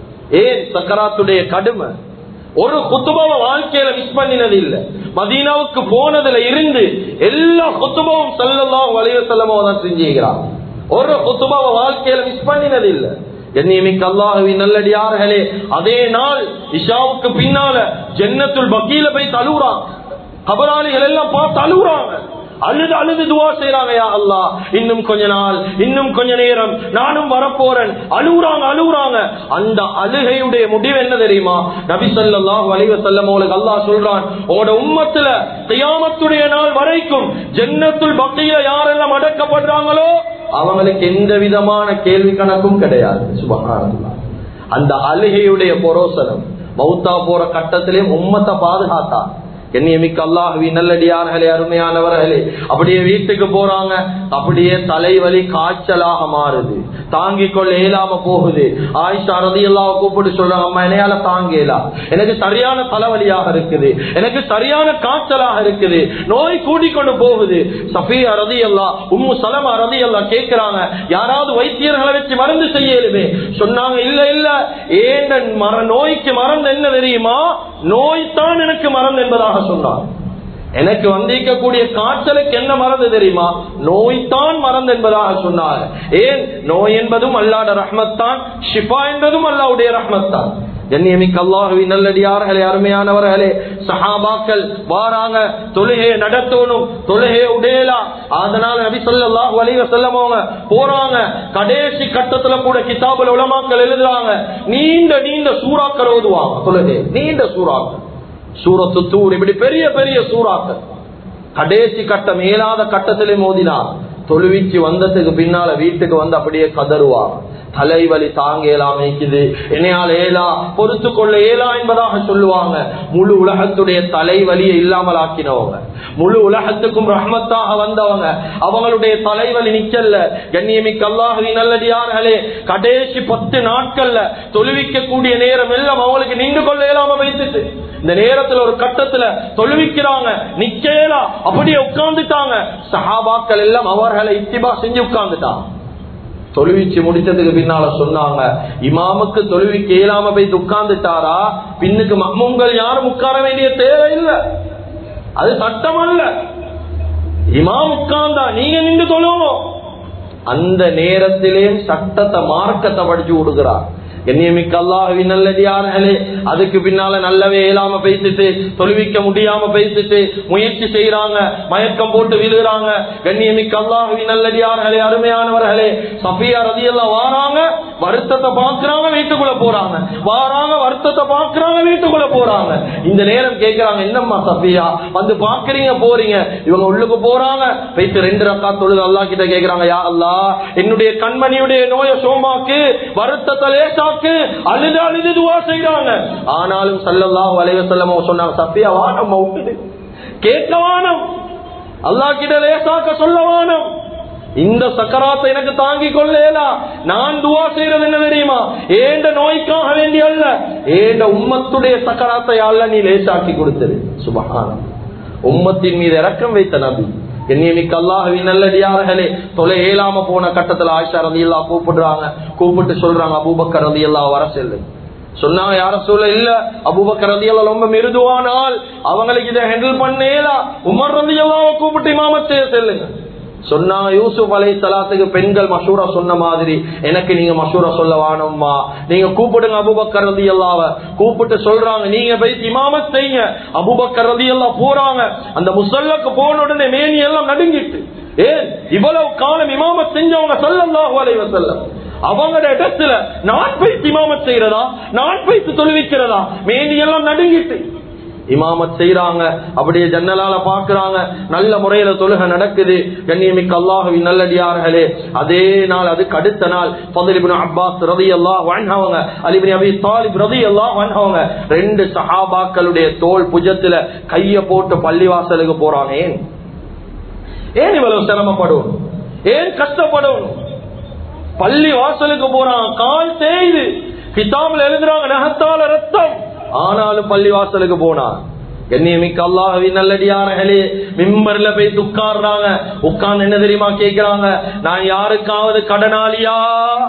ஏன் சக்கராத்துடைய கடுமை ஒரு குத்துபாவ வாழ்க்கையில மிஸ் பண்ணினது இல்ல மதீனாவுக்கு போனதுல இருந்து எல்லா குத்துபாவும் செல்லலாம் வலிய செல்லமோ தான் செஞ்சுக்கிறான் ஒரு குத்துபாவ வாழ்க்கையில மிஸ் பண்ணினது இல்ல கண்ணியமிக்க அல்லாஹுவின் நல்லடியார்களே அதே நாள் இஷாவுக்கு பின்னால ஜன்னத்துல் பக்கீல போய் தழுவுறான் கபராளிகள் எல்லாம் பார்த்து அழுகுறாங்க அழுது அழுது துவா செய்யறாங்க யா அல்லா இன்னும் கொஞ்ச நாள் இன்னும் கொஞ்ச நேரம் நானும் வரப்போறேன் அழுகுறாங்க அழுகுறாங்க அந்த அழுகையுடைய முடிவு என்ன தெரியுமா நபி ஸல்லல்லாஹு அலைஹி வஸல்லம் அவங்களுக்கு அல்லாஹ் சொல்றான் உங்களோட உம்மத்துல கியாமத்துடைய நாள் வரைக்கும் ஜன்னத்துல் பக்தியில யாரெல்லாம் அடக்கப்படுறாங்களோ அவங்களுக்கு எந்த விதமான கேள்வி கணக்கும் கிடையாது சுபஹானல்லாஹ் அந்த அழுகையுடைய பொரோசனம் மௌத்தா போற கட்டத்திலேயும் உம்மத்தை பாதுகாத்தா கண்ணியமிக்க அல்லாஹுவி நல்லடியார்களே அருமையானவர்களே அப்படியே வீட்டுக்கு போறாங்க அப்படியே தலைவலி காய்ச்சலாக மாறுது தாங்கிக் கொள்ள இயலாம போகுது ஆயிஷா ரதி எல்லாம் கூப்பிட்டு சொல்றாங்க அம்மா என்னையால தாங்கலாம் எனக்கு சரியான தலைவலியாக இருக்குது எனக்கு சரியான காய்ச்சலாக இருக்குது நோய் கூடிக்கொண்டு போகுது சஃபியா ரதி எல்லாம் உம்மு சலமா ரதி எல்லாம் கேட்கிறாங்க யாராவது வைத்தியர்களை வச்சு மருந்து செய்யலுமே சொன்னாங்க இல்ல இல்ல ஏன் மர நோய்க்கு மருந்து என்ன தெரியுமா நோய் தான் எனக்கு மருந்து என்பதாக சொன்னார் எனக்கு வந்திருக்கக்கூடிய காய்ச்சலுக்கு என்ன மறந்து தெரியுமா நோய் தான் மறந்து என்பதாக சொன்னார் ஏன் நோய் என்பதும் அல்லாட ரஹ்மத்தான் ஷிஃபா என்பதும் அல்லாவுடைய ரஹ்மத்தான் கண்ணியமிக்க அல்லாஹுவி நல்லடியார்களே அருமையானவர்களே சஹாபாக்கள் வாராங்க தொழுகையை நடத்தணும் தொழுகையை உடையலாம் அதனால நபி சொல்லாஹு அலைவ செல்லமோங்க போறாங்க கடைசி கட்டத்துல கூட கிதாபுல உலமாக்கள் எழுதுறாங்க நீண்ட நீண்ட சூறாக்கள் ஓதுவாங்க தொழுகை நீண்ட சூறாக்கள் சூரத்து தூர் இப்படி பெரிய பெரிய சூறாக்கள் கடைசி கட்டம் மேலாத கட்டத்திலே மோதினார் தொழுவிச்சு வந்ததுக்கு பின்னால வீட்டுக்கு வந்து அப்படியே கதறுவாங்க தலைவலி தாங்க ஏலாம் வைக்குது என்னையால் ஏலா பொறுத்து கொள்ள ஏலா என்பதாக சொல்லுவாங்க முழு உலகத்துடைய தலைவலியை இல்லாமல் ஆக்கினவங்க முழு உலகத்துக்கும் ரஹ்மத்தாக வந்தவங்க அவங்களுடைய தலைவலி நிக்கல்ல கண்ணியமிக்க அல்லாஹவி நல்லடியார்களே கடைசி பத்து நாட்கள்ல தொழுவிக்க கூடிய நேரம் எல்லாம் அவங்களுக்கு நின்று கொள்ள இயலாம வைத்துட்டு இந்த நேரத்துல ஒரு கட்டத்துல தொழுவிக்கிறாங்க நிக்கலா அப்படியே உட்கார்ந்துட்டாங்க சஹாபாக்கள் எல்லாம் அவர்களை இத்திபா செஞ்சு உட்கார்ந்துட்டாங்க தொழுவிச்சு முடிச்சதுக்கு பின்னால சொன்னாங்க இமாமுக்கு தொழுவிக்கு இயலாம போய் உட்கார்ந்துட்டாரா பின்னுக்கு மம்முங்கள் யாரும் உட்கார வேண்டிய தேவை இல்லை அது சட்டம் அல்ல இமாம் உட்கார்ந்தா நீங்க நின்று தொழுவணும் அந்த நேரத்திலேயும் சட்டத்தை மார்க்கத்தை படிச்சு கொடுக்கிறார் கண்ணியமிக்க அல்லாஹுவின் நல்லடியார்களே அதுக்கு பின்னால நல்லவே இயலாம பேசிட்டு தொழுவிக்க முடியாம பேசிட்டு முயற்சி செய்யறாங்க மயக்கம் போட்டு விழுகிறாங்க கண்ணியமிக்க அல்லாஹுவின் நல்லடியார்களே அருமையானவர்களே சஃபியா ரதி எல்லாம் வாராங்க வருத்தத்தை பாக்குறாங்க வீட்டுக்குள்ள போறாங்க வாராங்க வருத்தத்தை பாக்குறாங்க வீட்டுக்குள்ள போறாங்க இந்த நேரம் கேட்கிறாங்க என்னம்மா சஃபியா வந்து பாக்குறீங்க போறீங்க இவங்க உள்ளுக்கு போறாங்க வைத்து ரெண்டு ரக்கா தொழுது அல்லா கிட்ட கேக்குறாங்க யா அல்லா என்னுடைய கண்மணியுடைய நோயை சோமாக்கு வருத்தத்தை லேசாக்கு அழுது அழுது துவா செய்யறாங்க ஆனாலும் சல்லல்லாஹு அலைஹி வஸல்லம் சொன்னாங்க சஃபியா வானம் விட்டுடு கேட்க வானம் அல்லா கிட்ட லேசாக்க சொல்ல வானம் இந்த சக்கராத்தை எனக்கு தாங்கிக் கொள்ளேலா நான் துவா செய்யறது என்ன தெரியுமா ஏண்ட நோய்க்காக வேண்டிய அல்ல ஏண்ட உம்மத்துடைய சக்கராத்தை அல்ல நீ லேசாக்கி கொடுத்தது சுபகானம் உம்மத்தின் மீது இறக்கம் வைத்த நபி என்னியமிக்க அல்லாஹுவின் நல்லடியார்களே தொலை ஏலாம போன கட்டத்துல ஆயிஷா ரதி எல்லா கூப்பிடுறாங்க கூப்பிட்டு சொல்றாங்க அபூபக்கர் ரதி எல்லாம் வர செல்லு சொன்னாங்க யார சொல்ல இல்ல அபூபக்கர் ரதி எல்லாம் ரொம்ப மிருதுவானால் அவங்களுக்கு இதை ஹேண்டில் பண்ணேலா உமர் ரதி எல்லாம் கூப்பிட்டு இமாமத்தே செல்லுங்க சொன்னாங்க யூசுப் அலை சலாத்துக்கு பெண்கள் மஷூரா சொன்ன மாதிரி எனக்கு நீங்க மஷூரா சொல்ல வானம்மா நீங்க கூப்பிடுங்க அபுபக்கர் ரதி அல்லாவ கூப்பிட்டு சொல்றாங்க நீங்க போய் இமாமத் செய்யுங்க அபுபக்கர் ரதி எல்லாம் போறாங்க அந்த முசல்லக்கு போன உடனே மேனி எல்லாம் நடுங்கிட்டு ஏன் இவ்வளவு காலம் இமாமத் செஞ்சவங்க சொல்லல்லாஹு அலைஹி வஸல்லம் அவங்களோட இடத்துல நான் போய் இமாமத் செய்யறதா நான் போய் தொழுவிக்கிறதா மேனி எல்லாம் நடுங்கிட்டு இமாமத் செய்யறாங்க அப்படியே ஜன்னலால பாக்குறாங்க நல்ல முறையில தொழுகை நடக்குது கண்ணியமிக்க அல்லாஹுவின் நல்லடியார்களே அதே நாள் அதுக்கு அடுத்த நாள் பதலிபின் அப்பாஸ் ரதி அல்லாஹ் வாழ்ந்தவங்க அலிபின் அபி தாலிப் ரதி அல்லாஹ் வாழ்ந்தவங்க ரெண்டு சஹாபாக்களுடைய தோல் புஜத்துல கைய போட்டு பள்ளிவாசலுக்கு போறாங்க ஏன் ஏன் இவ்வளவு சிரமப்படும் ஏன் கஷ்டப்படும் பள்ளி வாசலுக்கு போறான் கால் தேய்து கிதாபில் எழுதுறாங்க நகத்தால ரத்தம் ஆனாலும் பள்ளி வாசலுக்கு போனான் கண்ணியமிக்க அல்லாஹவின் நல்லடியார்களே மிம்பர்ல போய் உட்கார்றாங்க உட்கார்ந்து என்ன தெரியுமா கேக்குறாங்க நான் யாருக்காவது கடனாளியா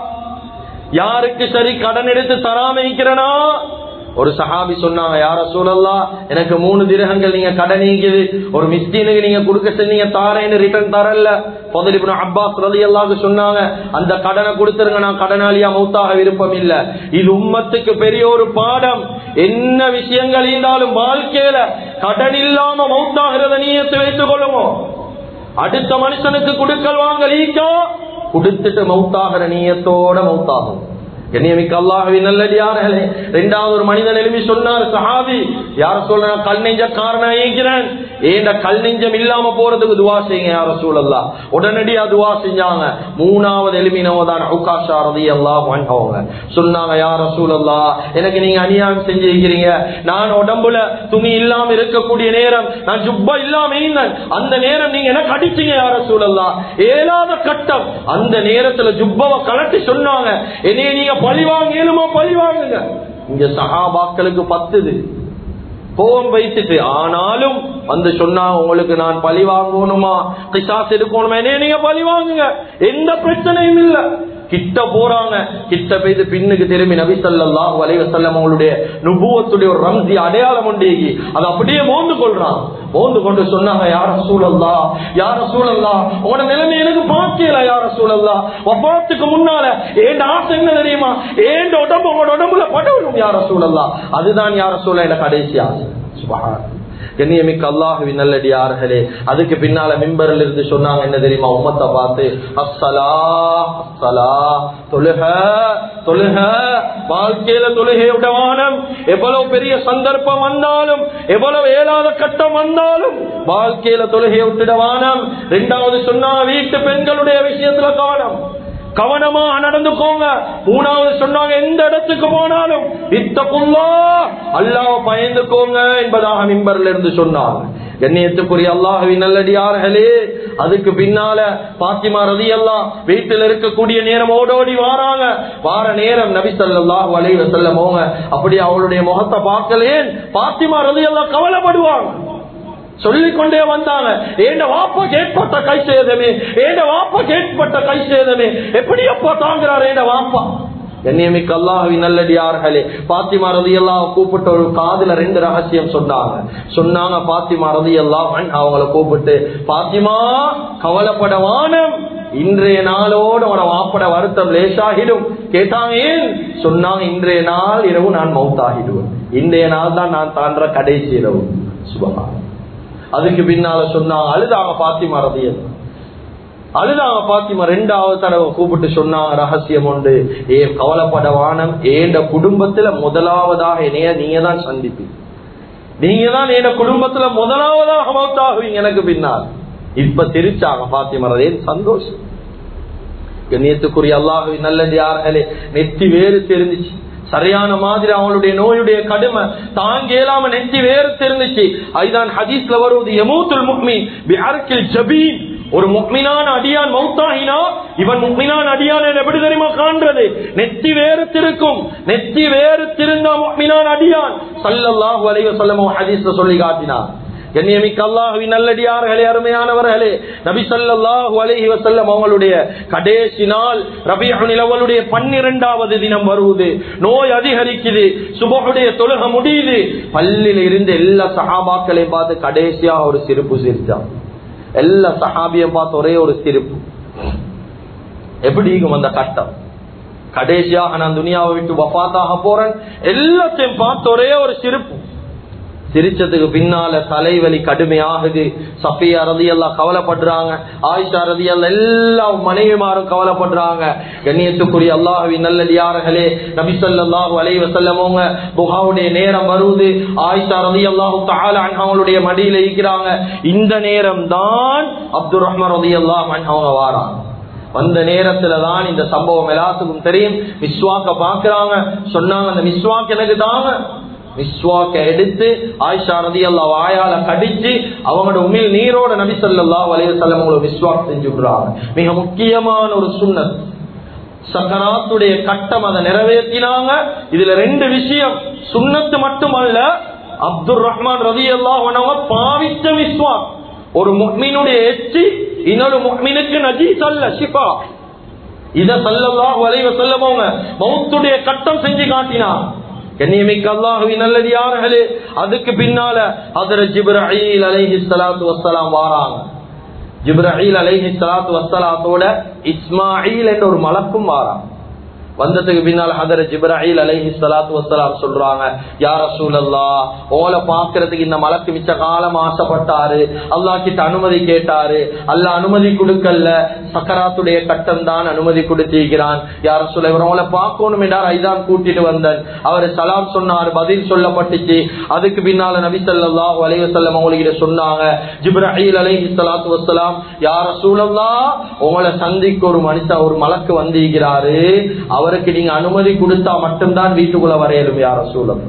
யாருக்கு சரி கடன் எடுத்து தராம இருக்கிறனா ஒரு சஹாபி சொன்னாங்க யார சூழல்லா எனக்கு மூணு திரகங்கள் நீங்க கடன் நீங்குது ஒரு மிஸ்டீனுக்கு நீங்க கொடுக்க சொன்னீங்க தாரேன்னு ரிட்டர்ன் தரல பதிலிபுன அப்பாஸ் ரதி அல்லாஹ் சொன்னாங்க அந்த கடனை கொடுத்துருங்க நான் கடனாளியா மௌத்தாக விருப்பம் இல்ல இது உம்மத்துக்கு பெரிய ஒரு பாடம் என்ன விஷயங்கள் இருந்தாலும் வாழ்க்கையில கடன் இல்லாம மௌத்தாகிறத நீயத்து வைத்துக் கொள்ளுவோம் அடுத்த மனுஷனுக்கு கொடுக்கல் வாங்க லீக்கா கொடுத்துட்டு மௌத்தாகிற நீயத்தோட மௌத்தாகும் கண்ணியமிக்க அல்லாஹவி நல்லடியார்களே ரெண்டாவது ஒரு மனிதன் எழுப்பி சொன்னார் சஹாபி யார சொல்ற கல் நெஞ்ச காரணம் ஏங்கிறேன் ஏண்ட கல் நெஞ்சம் இல்லாம போறதுக்கு துவா செய்யுங்க யார சூழல்லா உடனடியா துவா செஞ்சாங்க மூணாவது எலுமினவ தான் அவுகாஷா ரதி அல்லாஹ் வாங்க சொன்னாங்க யார சூழல்லா எனக்கு நீங்க அநியாயம் செஞ்சிருக்கிறீங்க நான் உடம்புல துணி இல்லாம இருக்கக்கூடிய நேரம் நான் ஜுப்பா இல்லாம இருந்தேன் அந்த நேரம் நீங்க எனக்கு அடிச்சீங்க யார சூழல்லா ஏழாத கட்டம் அந்த நேரத்துல ஜுப்பாவை கலட்டி சொன்னாங்க என்னைய நீங்க பழி வாங்க இயலுமா பழி வாங்குங்க இங்க சகாபாக்களுக்கு பத்துது கோபம் வைத்துட்டு ஆனாலும் வந்து சொன்னா உங்களுக்கு நான் பழி வாங்கணுமா கிசாஸ் எடுக்கணுமா என்னைய நீங்க பழி வாங்குங்க எந்த பிரச்சனையும் இல்ல கிட்ட போறாங்க கிட்ட போயிட்டு பின்னுக்கு திரும்பி நபி ஸல்லல்லாஹு அலைஹி வஸல்லம் அவங்களுடைய நுபுவத்துடைய ஒரு ரம்சி அடையாளம் உண்டேகி அது அப்படியே மோந்து கொள்றான் மோந்து கொண்டு சொன்னாங்க யார சூழல்லா யார சூழல்லா உன நிலைமை எனக்கு பார்க்கல யார சூழல்லா வபாத்துக்கு முன்னால ஏண்ட ஆசை என்ன தெரியுமா ஏண்ட உடம்பு உங்களோட உடம்புல படவணும் யார சூழல்லா அதுதான் யார சூழல் எனக்கு கடைசி ஆசை சுபஹான் கண்ணியமிக்க அல்லாஹுவின் நல்லடியார்களே அதுக்கு பின்னால மிம்பரில் இருந்து சொன்னாங்க என்ன தெரியுமா உம்மத்தை பார்த்து அஸ்ஸலா அஸ்ஸலா தொழுக தொழுக வாழ்க்கையில தொழுகை உடவானம் எவ்வளவு பெரிய சந்தர்ப்பம் வந்தாலும் எவ்வளவு ஏழாத கட்டம் வந்தாலும் வாழ்க்கையில தொழுகை விட்டுடவானம் ரெண்டாவது சொன்னாங்க வீட்டு பெண்களுடைய விஷயத்துல கவனம் கவனமா நடந்துக்கோங்க மூணாவது சொன்னாங்க எந்த இடத்துக்கு போனாலும் இத்தக்குள்ளா அல்லாஹ் பயந்துக்கோங்க என்பதாக மிம்பர்ல இருந்து சொன்னாங்க கண்ணியத்துக்குரிய அல்லாஹுவின் நல்லடியார்களே அதுக்கு பின்னால பாத்திமா ரதி எல்லாம் வீட்டில் இருக்கக்கூடிய நேரம் ஓடோடி வாராங்க வார நேரம் நபி ஸல்லல்லாஹு அலைஹி வஸல்லம் அவங்க அப்படி அவளுடைய முகத்தை பார்க்கலேன் பாத்திமா ரதி எல்லாம் கவலைப்படுவாங்க சொல்லிக் கொண்டே வந்தாங்க ஏண்ட வாப்பா கேட்பட்ட கை சேதமே ஏண்ட வாப்பா கேட்பட்ட கை சேதமே எப்படி அப்பா தாங்குறாரு ஏண்ட வாப்பா கண்ணியமிக்க அல்லாஹுவின் நல்லடியார்களே பாத்திமா ரதி எல்லாம் கூப்பிட்டு ஒரு காதுல ரெண்டு ரகசியம் சொன்னாங்க சொன்னாங்க பாத்திமா ரதி எல்லாம் அவங்கள கூப்பிட்டு பாத்திமா கவலைப்படவானம் இன்றைய நாளோடு அவன வாப்பட வருத்தம் லேசாகிடும் கேட்டாங்க ஏன் சொன்னாங்க இன்றைய நாள் இரவு நான் மௌத்தாகிடுவேன் இன்றைய நாள் தான் நான் தாண்ட கடைசி இரவு சுபமா அதுக்கு பின்னால சொன்னாங்க அழுதாங்க பாத்திமா ரதியல் அழுதாங்க பாத்திமா ரெண்டாவது தடவை கூப்பிட்டு சொன்னாங்க ரகசியம் உண்டு ஏ கவலைப்பட வானம் ஏண்ட குடும்பத்துல முதலாவதாக என்னைய நீங்க தான் சந்திப்பீங்க நீங்க தான் என் குடும்பத்துல முதலாவதாக மௌத்தாகுவீங்க எனக்கு பின்னால் இப்ப திருச்சாங்க பாத்திமா ரதியன் சந்தோஷம் கண்ணியத்துக்குரிய அல்லாஹுவின் நல்லது யார்களே நெத்தி வேறு தெரிஞ்சிச்சு சரியான மாதிரி அவங்களுடைய நோயுடைய கடுமை தாங்க இயலாம நெத்தி வேறு தெரிஞ்சிச்சு அதுதான் ஹதீஸ்ல வருவது எமூத்துல் முக்மி பிஹர்கில் ஜபீன் ஒரு முக்மினான அடியான் மௌத்தாகினா இவன் முக்மினான் அடியான் எப்படி தெரியுமா காண்றது நெத்தி வேறுத்திருக்கும் நெத்தி வேறுத்திருந்தா முக்மினான் அடியான் சல்லல்லாஹு அலைஹி வஸல்லம் ஹதீஸ்ல சொல்லி காட்டினார் கண்ணியமிக்க அல்லாஹுவின் நல்லடியார்களே அருமையானவர்களே நபி ஸல்லல்லாஹு அலைஹி வஸல்லம் அவங்களுடைய கடைசி நாள் ரபியுல் அவளுடைய பன்னிரெண்டாவது தினம் வருவது நோய் அதிகரிக்குது சுபஹுடைய தொழுக முடியுது பள்ளியில இருந்து எல்லா சஹாபாக்களையும் பார்த்து கடைசியா ஒரு சிரிப்பு சிரிச்சான் எல்லா சஹாபியும் பார்த்து ஒரே ஒரு சிரிப்பு எப்படி இருக்கும் அந்த கட்டம் கடைசியாக நான் துனியாவை விட்டு வஃபாத்தாக போறேன் எல்லாத்தையும் பார்த்து ஒரே ஒரு சிரிப்பு சிரிச்சதுக்கு பின்னால தலைவலி கடுமையாகுது சஃபியா ரதி எல்லாம் கவலைப்படுறாங்க ஆயிஷா ரதி எல்லாம் எல்லா மனைவிமாரும் கவலைப்படுறாங்க கண்ணியத்துக்குரிய அல்லாஹுவின் நல்லடியார்களே நபிசல்லாஹு அலைவ செல்லமோங்க புகாவுடைய நேரம் வருது ஆயிஷா ரதி அல்லாஹு தாலா அவங்களுடைய மடியில இருக்கிறாங்க இந்த நேரம் தான் அப்துல் ரஹ்மான் ரதி அல்லாஹ் அவங்க வாராங்க வந்த நேரத்துல தான் இந்த சம்பவம் எல்லாத்துக்கும் தெரியும் மிஸ்வாக்க பாக்குறாங்க சொன்னாங்க அந்த மிஸ்வாக் எனக்கு தாங்க மிஸ்வாக்க எடுத்து ஆயிஷா ரதி அல்லா வாயால கடிச்சு அவங்களோட உமிழ் நீரோட நபி சொல்லா வலைய செல்லம் விஸ்வாக் செஞ்சு விடுறாங்க மிக முக்கியமான ஒரு சுண்ணத் சக்கராத்துடைய கட்டம் அதை நிறைவேற்றினாங்க இதுல ரெண்டு விஷயம் சுண்ணத்து மட்டுமல்ல அப்துல் ரஹ்மான் ரதி அல்லா பாவிச்ச விஸ்வாக் ஒரு முக்மீனுடைய எச்சி இன்னொரு முக்மீனுக்கு நஜீஸ் அல்ல ஷிஃபா இத சல்லல்லாஹு அலைஹி வஸல்லம் அவங்க மௌத்துடைய கட்டம் செஞ்சு காட்டினார் கண்ணியமிக்க அல்லாஹுவின் நல்லடியார்களே அதுக்கு பின்னால அதர ஜிப்ரஹீல் அலைஹி ஸலாத்து வஸ்ஸலாம் வாராங்க ஜிப்ரஹீல் அலைஹி ஸலாத்து வஸ்ஸலாத்தோட இஸ்மாயில் என்ற ஒரு மலக்கும் வாராங்க வந்ததுக்கு பின்னால் ஹதர ஜிப்ராஹில் அலைஹி ஸலாத்து வஸ்ஸலாம் சொல்றாங்க யா ரசூலல்லாஹ் ஓலை பாக்குறதுக்கு இந்த மலக்கு மிச்ச காலம் ஆசைப்பட்டாரு அல்லாஹ் கிட்ட அனுமதி கேட்டாரு அல்லாஹ் அனுமதி கொடுக்கல சக்கராத்துடைய கட்டம் தான் அனுமதி கொடுத்திருக்கிறான் யார சொல்ல இவர் ஓலை பார்க்கணும் என்றார் ஐதான் கூட்டிட்டு வந்தேன் அவர் சலாம் சொன்னார் பதில் சொல்லப்பட்டுச்சு அதுக்கு பின்னால நபி ஸல்லல்லாஹு அலைஹி வஸல்லம் அவங்ககிட்ட சொன்னாங்க ஜிப்ராஹில் அலைஹி ஸலாத்து வஸ்ஸலாம் யா ரசூலல்லாஹ் உங்களை சந்திக்க ஒரு மனுஷன் ஒரு மலக்கு வந்திருக்கிறாரு அவருக்கு நீங்க அனுமதி கொடுத்தா மட்டும்தான் வீட்டுக்குள்ள வரையலும் யார சூழல்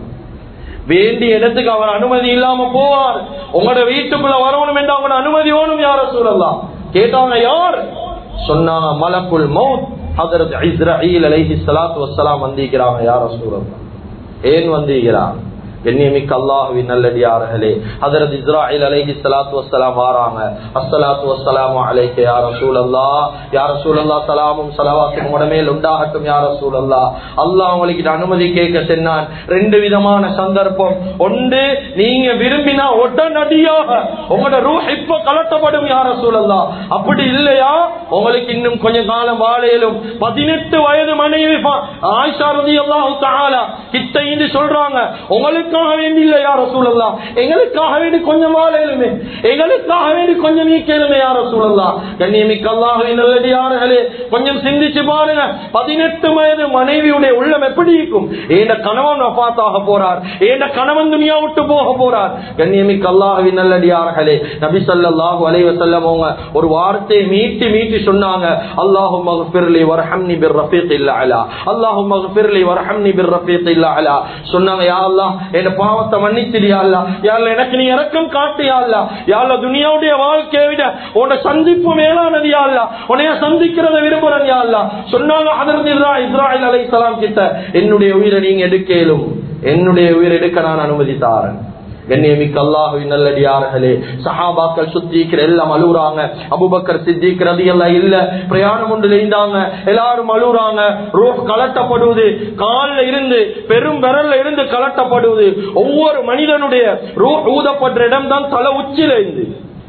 வேண்டிய இடத்துக்கு அவர் அனுமதி இல்லாம போவார் உங்களோட வீட்டுக்குள்ள வரணும் என்று அவங்க அனுமதி வேணும் யார சூழல்லாம் கேட்டாங்க யார் சொன்னாங்க மலக்குள் மவுத் ஹதரத் இஸ்ராயில் அலைஹி ஸலாத்து வஸ்ஸலாம் வந்திருக்கிறாங்க யார சூழல்லாம் ஏன் வந்திருக்கிறாங்க கண்ணியமிக்க அல்லாஹுவின் நல்லடியார்களே ஹதரத் இஸ்ராயில் அலைஹி ஸலாத்து வஸ்ஸலாம் வாராங்க அஸ்ஸலாத்து வஸ்ஸலாமு அலைக்க யா ரசூலல்லாஹ் யா ரசூலல்லாஹ் சலாமும் ஸலவாத்தும் உடமேல் உண்டாகட்டும் யா ரசூலல்லாஹ் அல்லாஹ் உங்களுக்கு அனுமதி கேட்க சொன்னான் ரெண்டு விதமான சந்தர்ப்பம் ஒன்று நீங்க விரும்பினா உடனடியாக உங்களோட ரூஹ் இப்ப கலட்டப்படும் யா ரசூலல்லாஹ் அப்படி இல்லையா உங்களுக்கு இன்னும் கொஞ்ச காலம் வாழையிலும் பதினெட்டு வயது மனைவி ஆயிஷா ரலியல்லாஹு தஆலா கிட்ட இருந்து சொல்றாங்க உங்களுக்கு எங்களுக்காக வேண்டி இல்ல யார சூழல்லாம் எங்களுக்காக வேண்டி கொஞ்சம் வாழையிலுமே எங்களுக்காக வேண்டி கொஞ்சம் நீக்கலுமே யார சூழல்லாம் கண்ணியமிக்க அல்லாஹின் நல்லடியார்களே கொஞ்சம் சிந்திச்சு பாருங்க பதினெட்டு வயது மனைவியுடைய உள்ளம் எப்படி இருக்கும் ஏண்ட கணவன் வபாத்தாக போறார் ஏண்ட கணவன் துணியா விட்டு போக போறார் கண்ணியமிக்க அல்லாஹின் நல்லடியார்களே நபி ஸல்லல்லாஹு அலைஹி வஸல்லம் அவங்க ஒரு வார்த்தையை மீட்டி மீட்டி சொன்னாங்க அல்லாஹும் மக்ஃபிர்லி வர்ஹம்னி பிர் ரஃபீக் அலா அல்லாஹும் மக்ஃபிர்லி வர்ஹம்னி பிர் ரஃபீக் அலா சொன்னாங்க யா அல்லாஹ் என் பாவத்தை மன்னிச்சிடியா அல்லா யாழ்ல எனக்கு நீ இறக்கம் காட்டியா அல்லா யாழ்ல துனியாவுடைய வாழ்க்கையை விட உன்னை சந்திப்பு மேலானது யா அல்லா உன்னைய சந்திக்கிறத விரும்புறன் யா அல்லா சொன்னாங்க அதற்கு இஸ்ராயல் அலை சலாம் கிட்ட என்னுடைய உயிரை நீங்க எடுக்கலும் என்னுடைய உயிர் எடுக்க நான் அனுமதி தாரன் கண்ணியமிக்க அல்லாஹுவின் நல்லடியார்களே சஹாபாக்கள் சுத்திக்கிற எல்லாம் அழுகுறாங்க அபுபக்கர் சித்திக் ரதி எல்லாம் இல்ல பிரயாணம் ஒன்று இருந்தாங்க எல்லாரும் அழுகுறாங்க ரூஹ் கலட்டப்படுவது காலில் இருந்து பெரும் விரல்ல இருந்து கலட்டப்படுவது ஒவ்வொரு மனிதனுடைய ரூஹ் ஊதப்படுற இடம் தான் தலை உச்சில இருந்து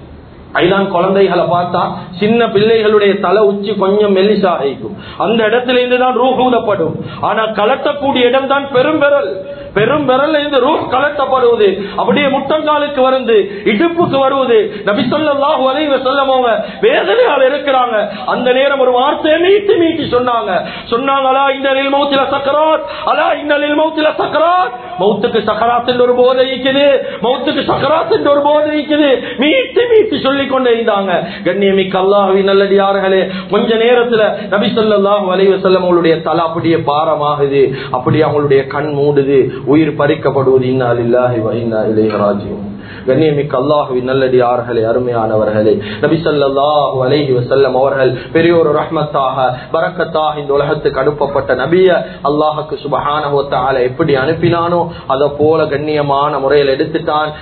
ஐதான் குழந்தைகளை பார்த்தா சின்ன பிள்ளைகளுடைய தலை உச்சி கொஞ்சம் மெல்லிசா இருக்கும் அந்த இடத்துல இருந்து தான் ரூஹ் ஊதப்படும் ஆனா கலட்டக்கூடிய இடம் தான் பெரும் விரல் பெரும் விரல்ல இருந்து ரூஹ் கலட்டப்படுவது அப்படியே முட்டங்காலுக்கு வந்து இடுப்புக்கு வருவது நபி சொல்லல்லாஹு அலைஹி வஸல்லமவங்க வேதனையால் இருக்கிறாங்க அந்த நேரம் ஒரு வார்த்தையை மீட்டி மீட்டி சொன்னாங்க சொன்னாங்க அலா இன்னலில் மௌத்தில சக்கராத் அலா இன்னலில் மௌத்தில சக்கராத் மௌத்துக்கு சக்கராத் என்ற ஒரு போதை இருக்குது மௌத்துக்கு சக்கராத் என்ற ஒரு போதை இருக்குது மீட்டி மீட்டி சொல்லிக் கொண்டே இருந்தாங்க கண்ணியமிக்க அல்லாஹுவின் நல்லடியார்களே கொஞ்ச நேரத்துல நபி ஸல்லல்லாஹு அலைஹி வஸல்லம் அவங்களுடைய தலை அப்படியே பாரமாகுது அப்படியே அவங்களுடைய கண் மூடுது உயிர் பறிக்கப்படுவது இன்னா லில்லாஹி வ இன்னா இலைஹி ராஜிஊன் கண்ணியமிக்க அல்லாஹுவின் நல்லடியார்களே அருமையானவர்களே நபி ஸல்லல்லாஹு அலைஹி வஸல்லம் அவர்கள் பெரிய ஒரு ரஹ்மத்தாக பரக்கத்தாக இந்த உலகத்துக்கு அனுப்பப்பட்ட நபிய அல்லாஹுக்கு சுபஹானஹு வ தஆலா எப்படி அனுப்பினானோ அத போல கண்ணியமான முறையில் எடுத்துட்டான்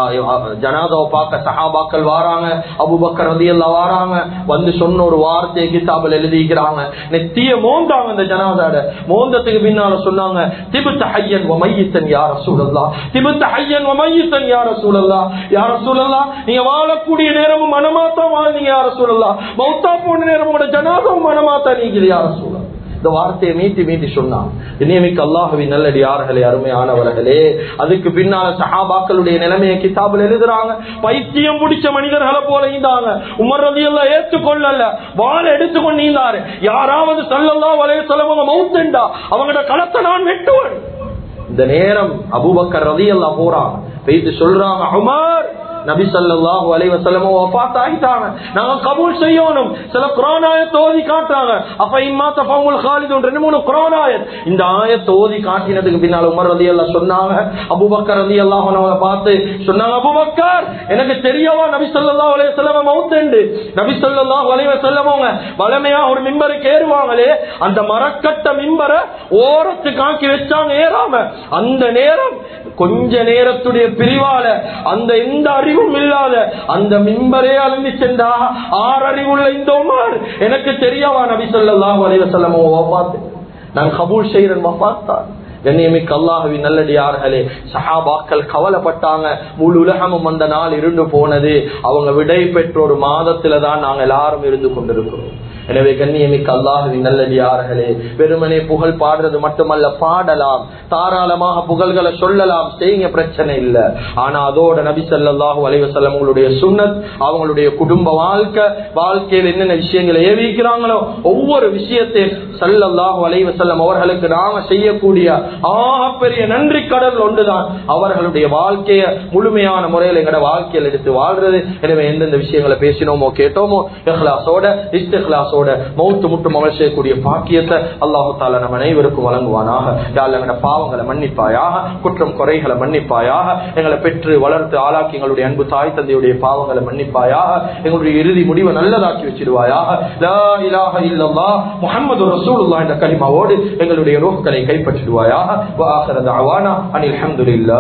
ஜனாதாவை பார்க்க சஹாபாக்கள் வாராங்க அபூபக்கர் ரலியல்லாஹு வாராங்க வந்து சொன்ன ஒரு வார்த்தையை கிதாபில் எழுதிக்கிறாங்க நெத்திய மோந்தாங்க அந்த ஜனாதாட மோந்தத்துக்கு பின்னால சொன்னாங்க திபுத்த ஹையன் வ மையித்தன் யா ரசூலல்லாஹ் திபுத்த ஹையன் வ மையித்தன் யா ரசூலல்லாஹ் யா ரசூலல்லாஹ் நீங்க வாழக்கூடிய நேரமும் மனமாத்தான் வாழ்ந்தீங்க யா ரசூலல்லாஹ் மௌத்தா போன நேரம் உங்களோட ஜனாதாவும் மனமாத்தா நீங்க யா ரசூலல்லாஹ் இந்த வார்த்தையை மீட்டி மீட்டி சொன்னான் நியமிக்க அல்லாஹுவின் நல்லடியார்களே அருமையானவர்களே அதுக்கு பின்னால சஹாபாக்களுடைய நிலைமையை கிதாபில் எழுதுறாங்க பைத்தியம் பிடிச்ச மனிதர்களை போல இருந்தாங்க உமர் ரதி எல்லாம் ஏற்றுக்கொள்ளல வாழ எடுத்துக்கொண்டு இருந்தாரு யாராவது சல்லல்லா வலைய சொல்லவங்க மவுத்தண்டா அவங்களோட களத்தை நான் வெட்டுவேன் இந்த நேரம் அபூபக்கர் ரதி எல்லாம் போறாங்க பேசி சொல்றாங்க உமர் நபி ஸல்லல்லாஹு அலைஹி வஸல்லம் வஃபாத் ஆயிட்டாங்க நாங்க கபூல் செய்யணும் சில குர்ஆன் ஆயத் ஓதி காட்டுறாங்க அப்ப இம்மா தஃபமுல் காலிதுன் ரெண்டு மூணு குர்ஆன் ஆயத் இந்த ஆயத் ஓதி காட்டினதுக்கு பின்னால உமர் ரலியல்லாஹு சொன்னாங்க அபூபக்கர் ரலியல்லாஹு அன்ஹு பார்த்து சொன்னாங்க அபூபக்கர் எனக்கு தெரியவா நபி ஸல்லல்லாஹு அலைஹி வஸல்லம் மௌத்தண்டு நபி ஸல்லல்லாஹு அலைஹி வஸல்லம் அவங்க வலமையா ஒரு மிம்பருக்கு ஏறுவாங்களே அந்த மரக்கட்ட மிம்பரை ஓரத்துக்கு ஆக்கி வச்சாங்க ஏறாம அந்த நேரம் கொஞ்ச நேரத்துடைய பிரிவால அந்த எந்த அறிவும் இல்லாத அந்த மிம்பரே அழுந்தி சென்றா ஆறறிவுள்ள இந்த உமர் எனக்கு தெரியவா நபி ஸல்லல்லாஹு அலைஹி வஸல்லம் வஃபாத் நான் கபூல் செய்றேன் வஃபாத்தான் கண்ணியமிக்க அல்லாஹுவின் நல்லடியார்களே சஹாபாக்கள் கவலைப்பட்டாங்க முழு உலகமும் அந்த நாள் இருந்து போனது அவங்க விடை பெற்ற ஒரு மாதத்துல தான் நாங்க எல்லாரும் இருந்து கொண்டிருக்கிறோம் எனவே கண்ணியமிக்க அல்லாஹுவின் நல்லடியார்களே வெறுமனே புகழ் பாடுறது மட்டுமல்ல பாடலாம் தாராளமாக புகழ்களை சொல்லலாம் செய்யுங்க பிரச்சனை இல்ல ஆனா அதோட நபி ஸல்லல்லாஹு அலைஹி வஸல்லம் அவங்களுடைய சுன்னத் அவங்களுடைய குடும்ப வாழ்க்கை வாழ்க்கையில் என்னென்ன விஷயங்களை ஏவிக்கிறாங்களோ ஒவ்வொரு விஷயத்தையும் ஸல்லல்லாஹு அலைஹி வஸல்லம் அவர்களுக்கு நாம செய்யக்கூடிய ஆகப்பெரிய நன்றி கடல் ஒன்றுதான் அவர்களுடைய வாழ்க்கைய முழுமையான முறையில் எங்கட வாழ்க்கையில் எடுத்து வாழ்றது எனவே எந்தெந்த விஷயங்களை பேசினோமோ கேட்டோமோ இஹ்லாஸோட இஸ்திஹ்லாஸோட மௌத்து முட்டும் அமல் செய்யக்கூடிய பாக்கியத்தை அல்லாஹு தாலா நம்ம அனைவருக்கும் வழங்குவானாக யாழ் எங்கட பாவங்களை மன்னிப்பாயாக குற்றம் குறைகளை மன்னிப்பாயாக எங்களை பெற்று வளர்த்து ஆளாக்கி எங்களுடைய அன்பு தாய் தந்தையுடைய பாவங்களை மன்னிப்பாயாக எங்களுடைய இறுதி முடிவை நல்லதாக்கி வச்சிருவாயாக லா இலாஹ இல்லல்லாஹ் முஹம்மது ரசூலுல்லாஹ் என்ற கலிமாவோடு எங்களுடைய ரோஹ்களை கைப்பற்றிடுவாயாக வ ஆகிர தஅவானா அனில் ஹம்துலில்லாஹ்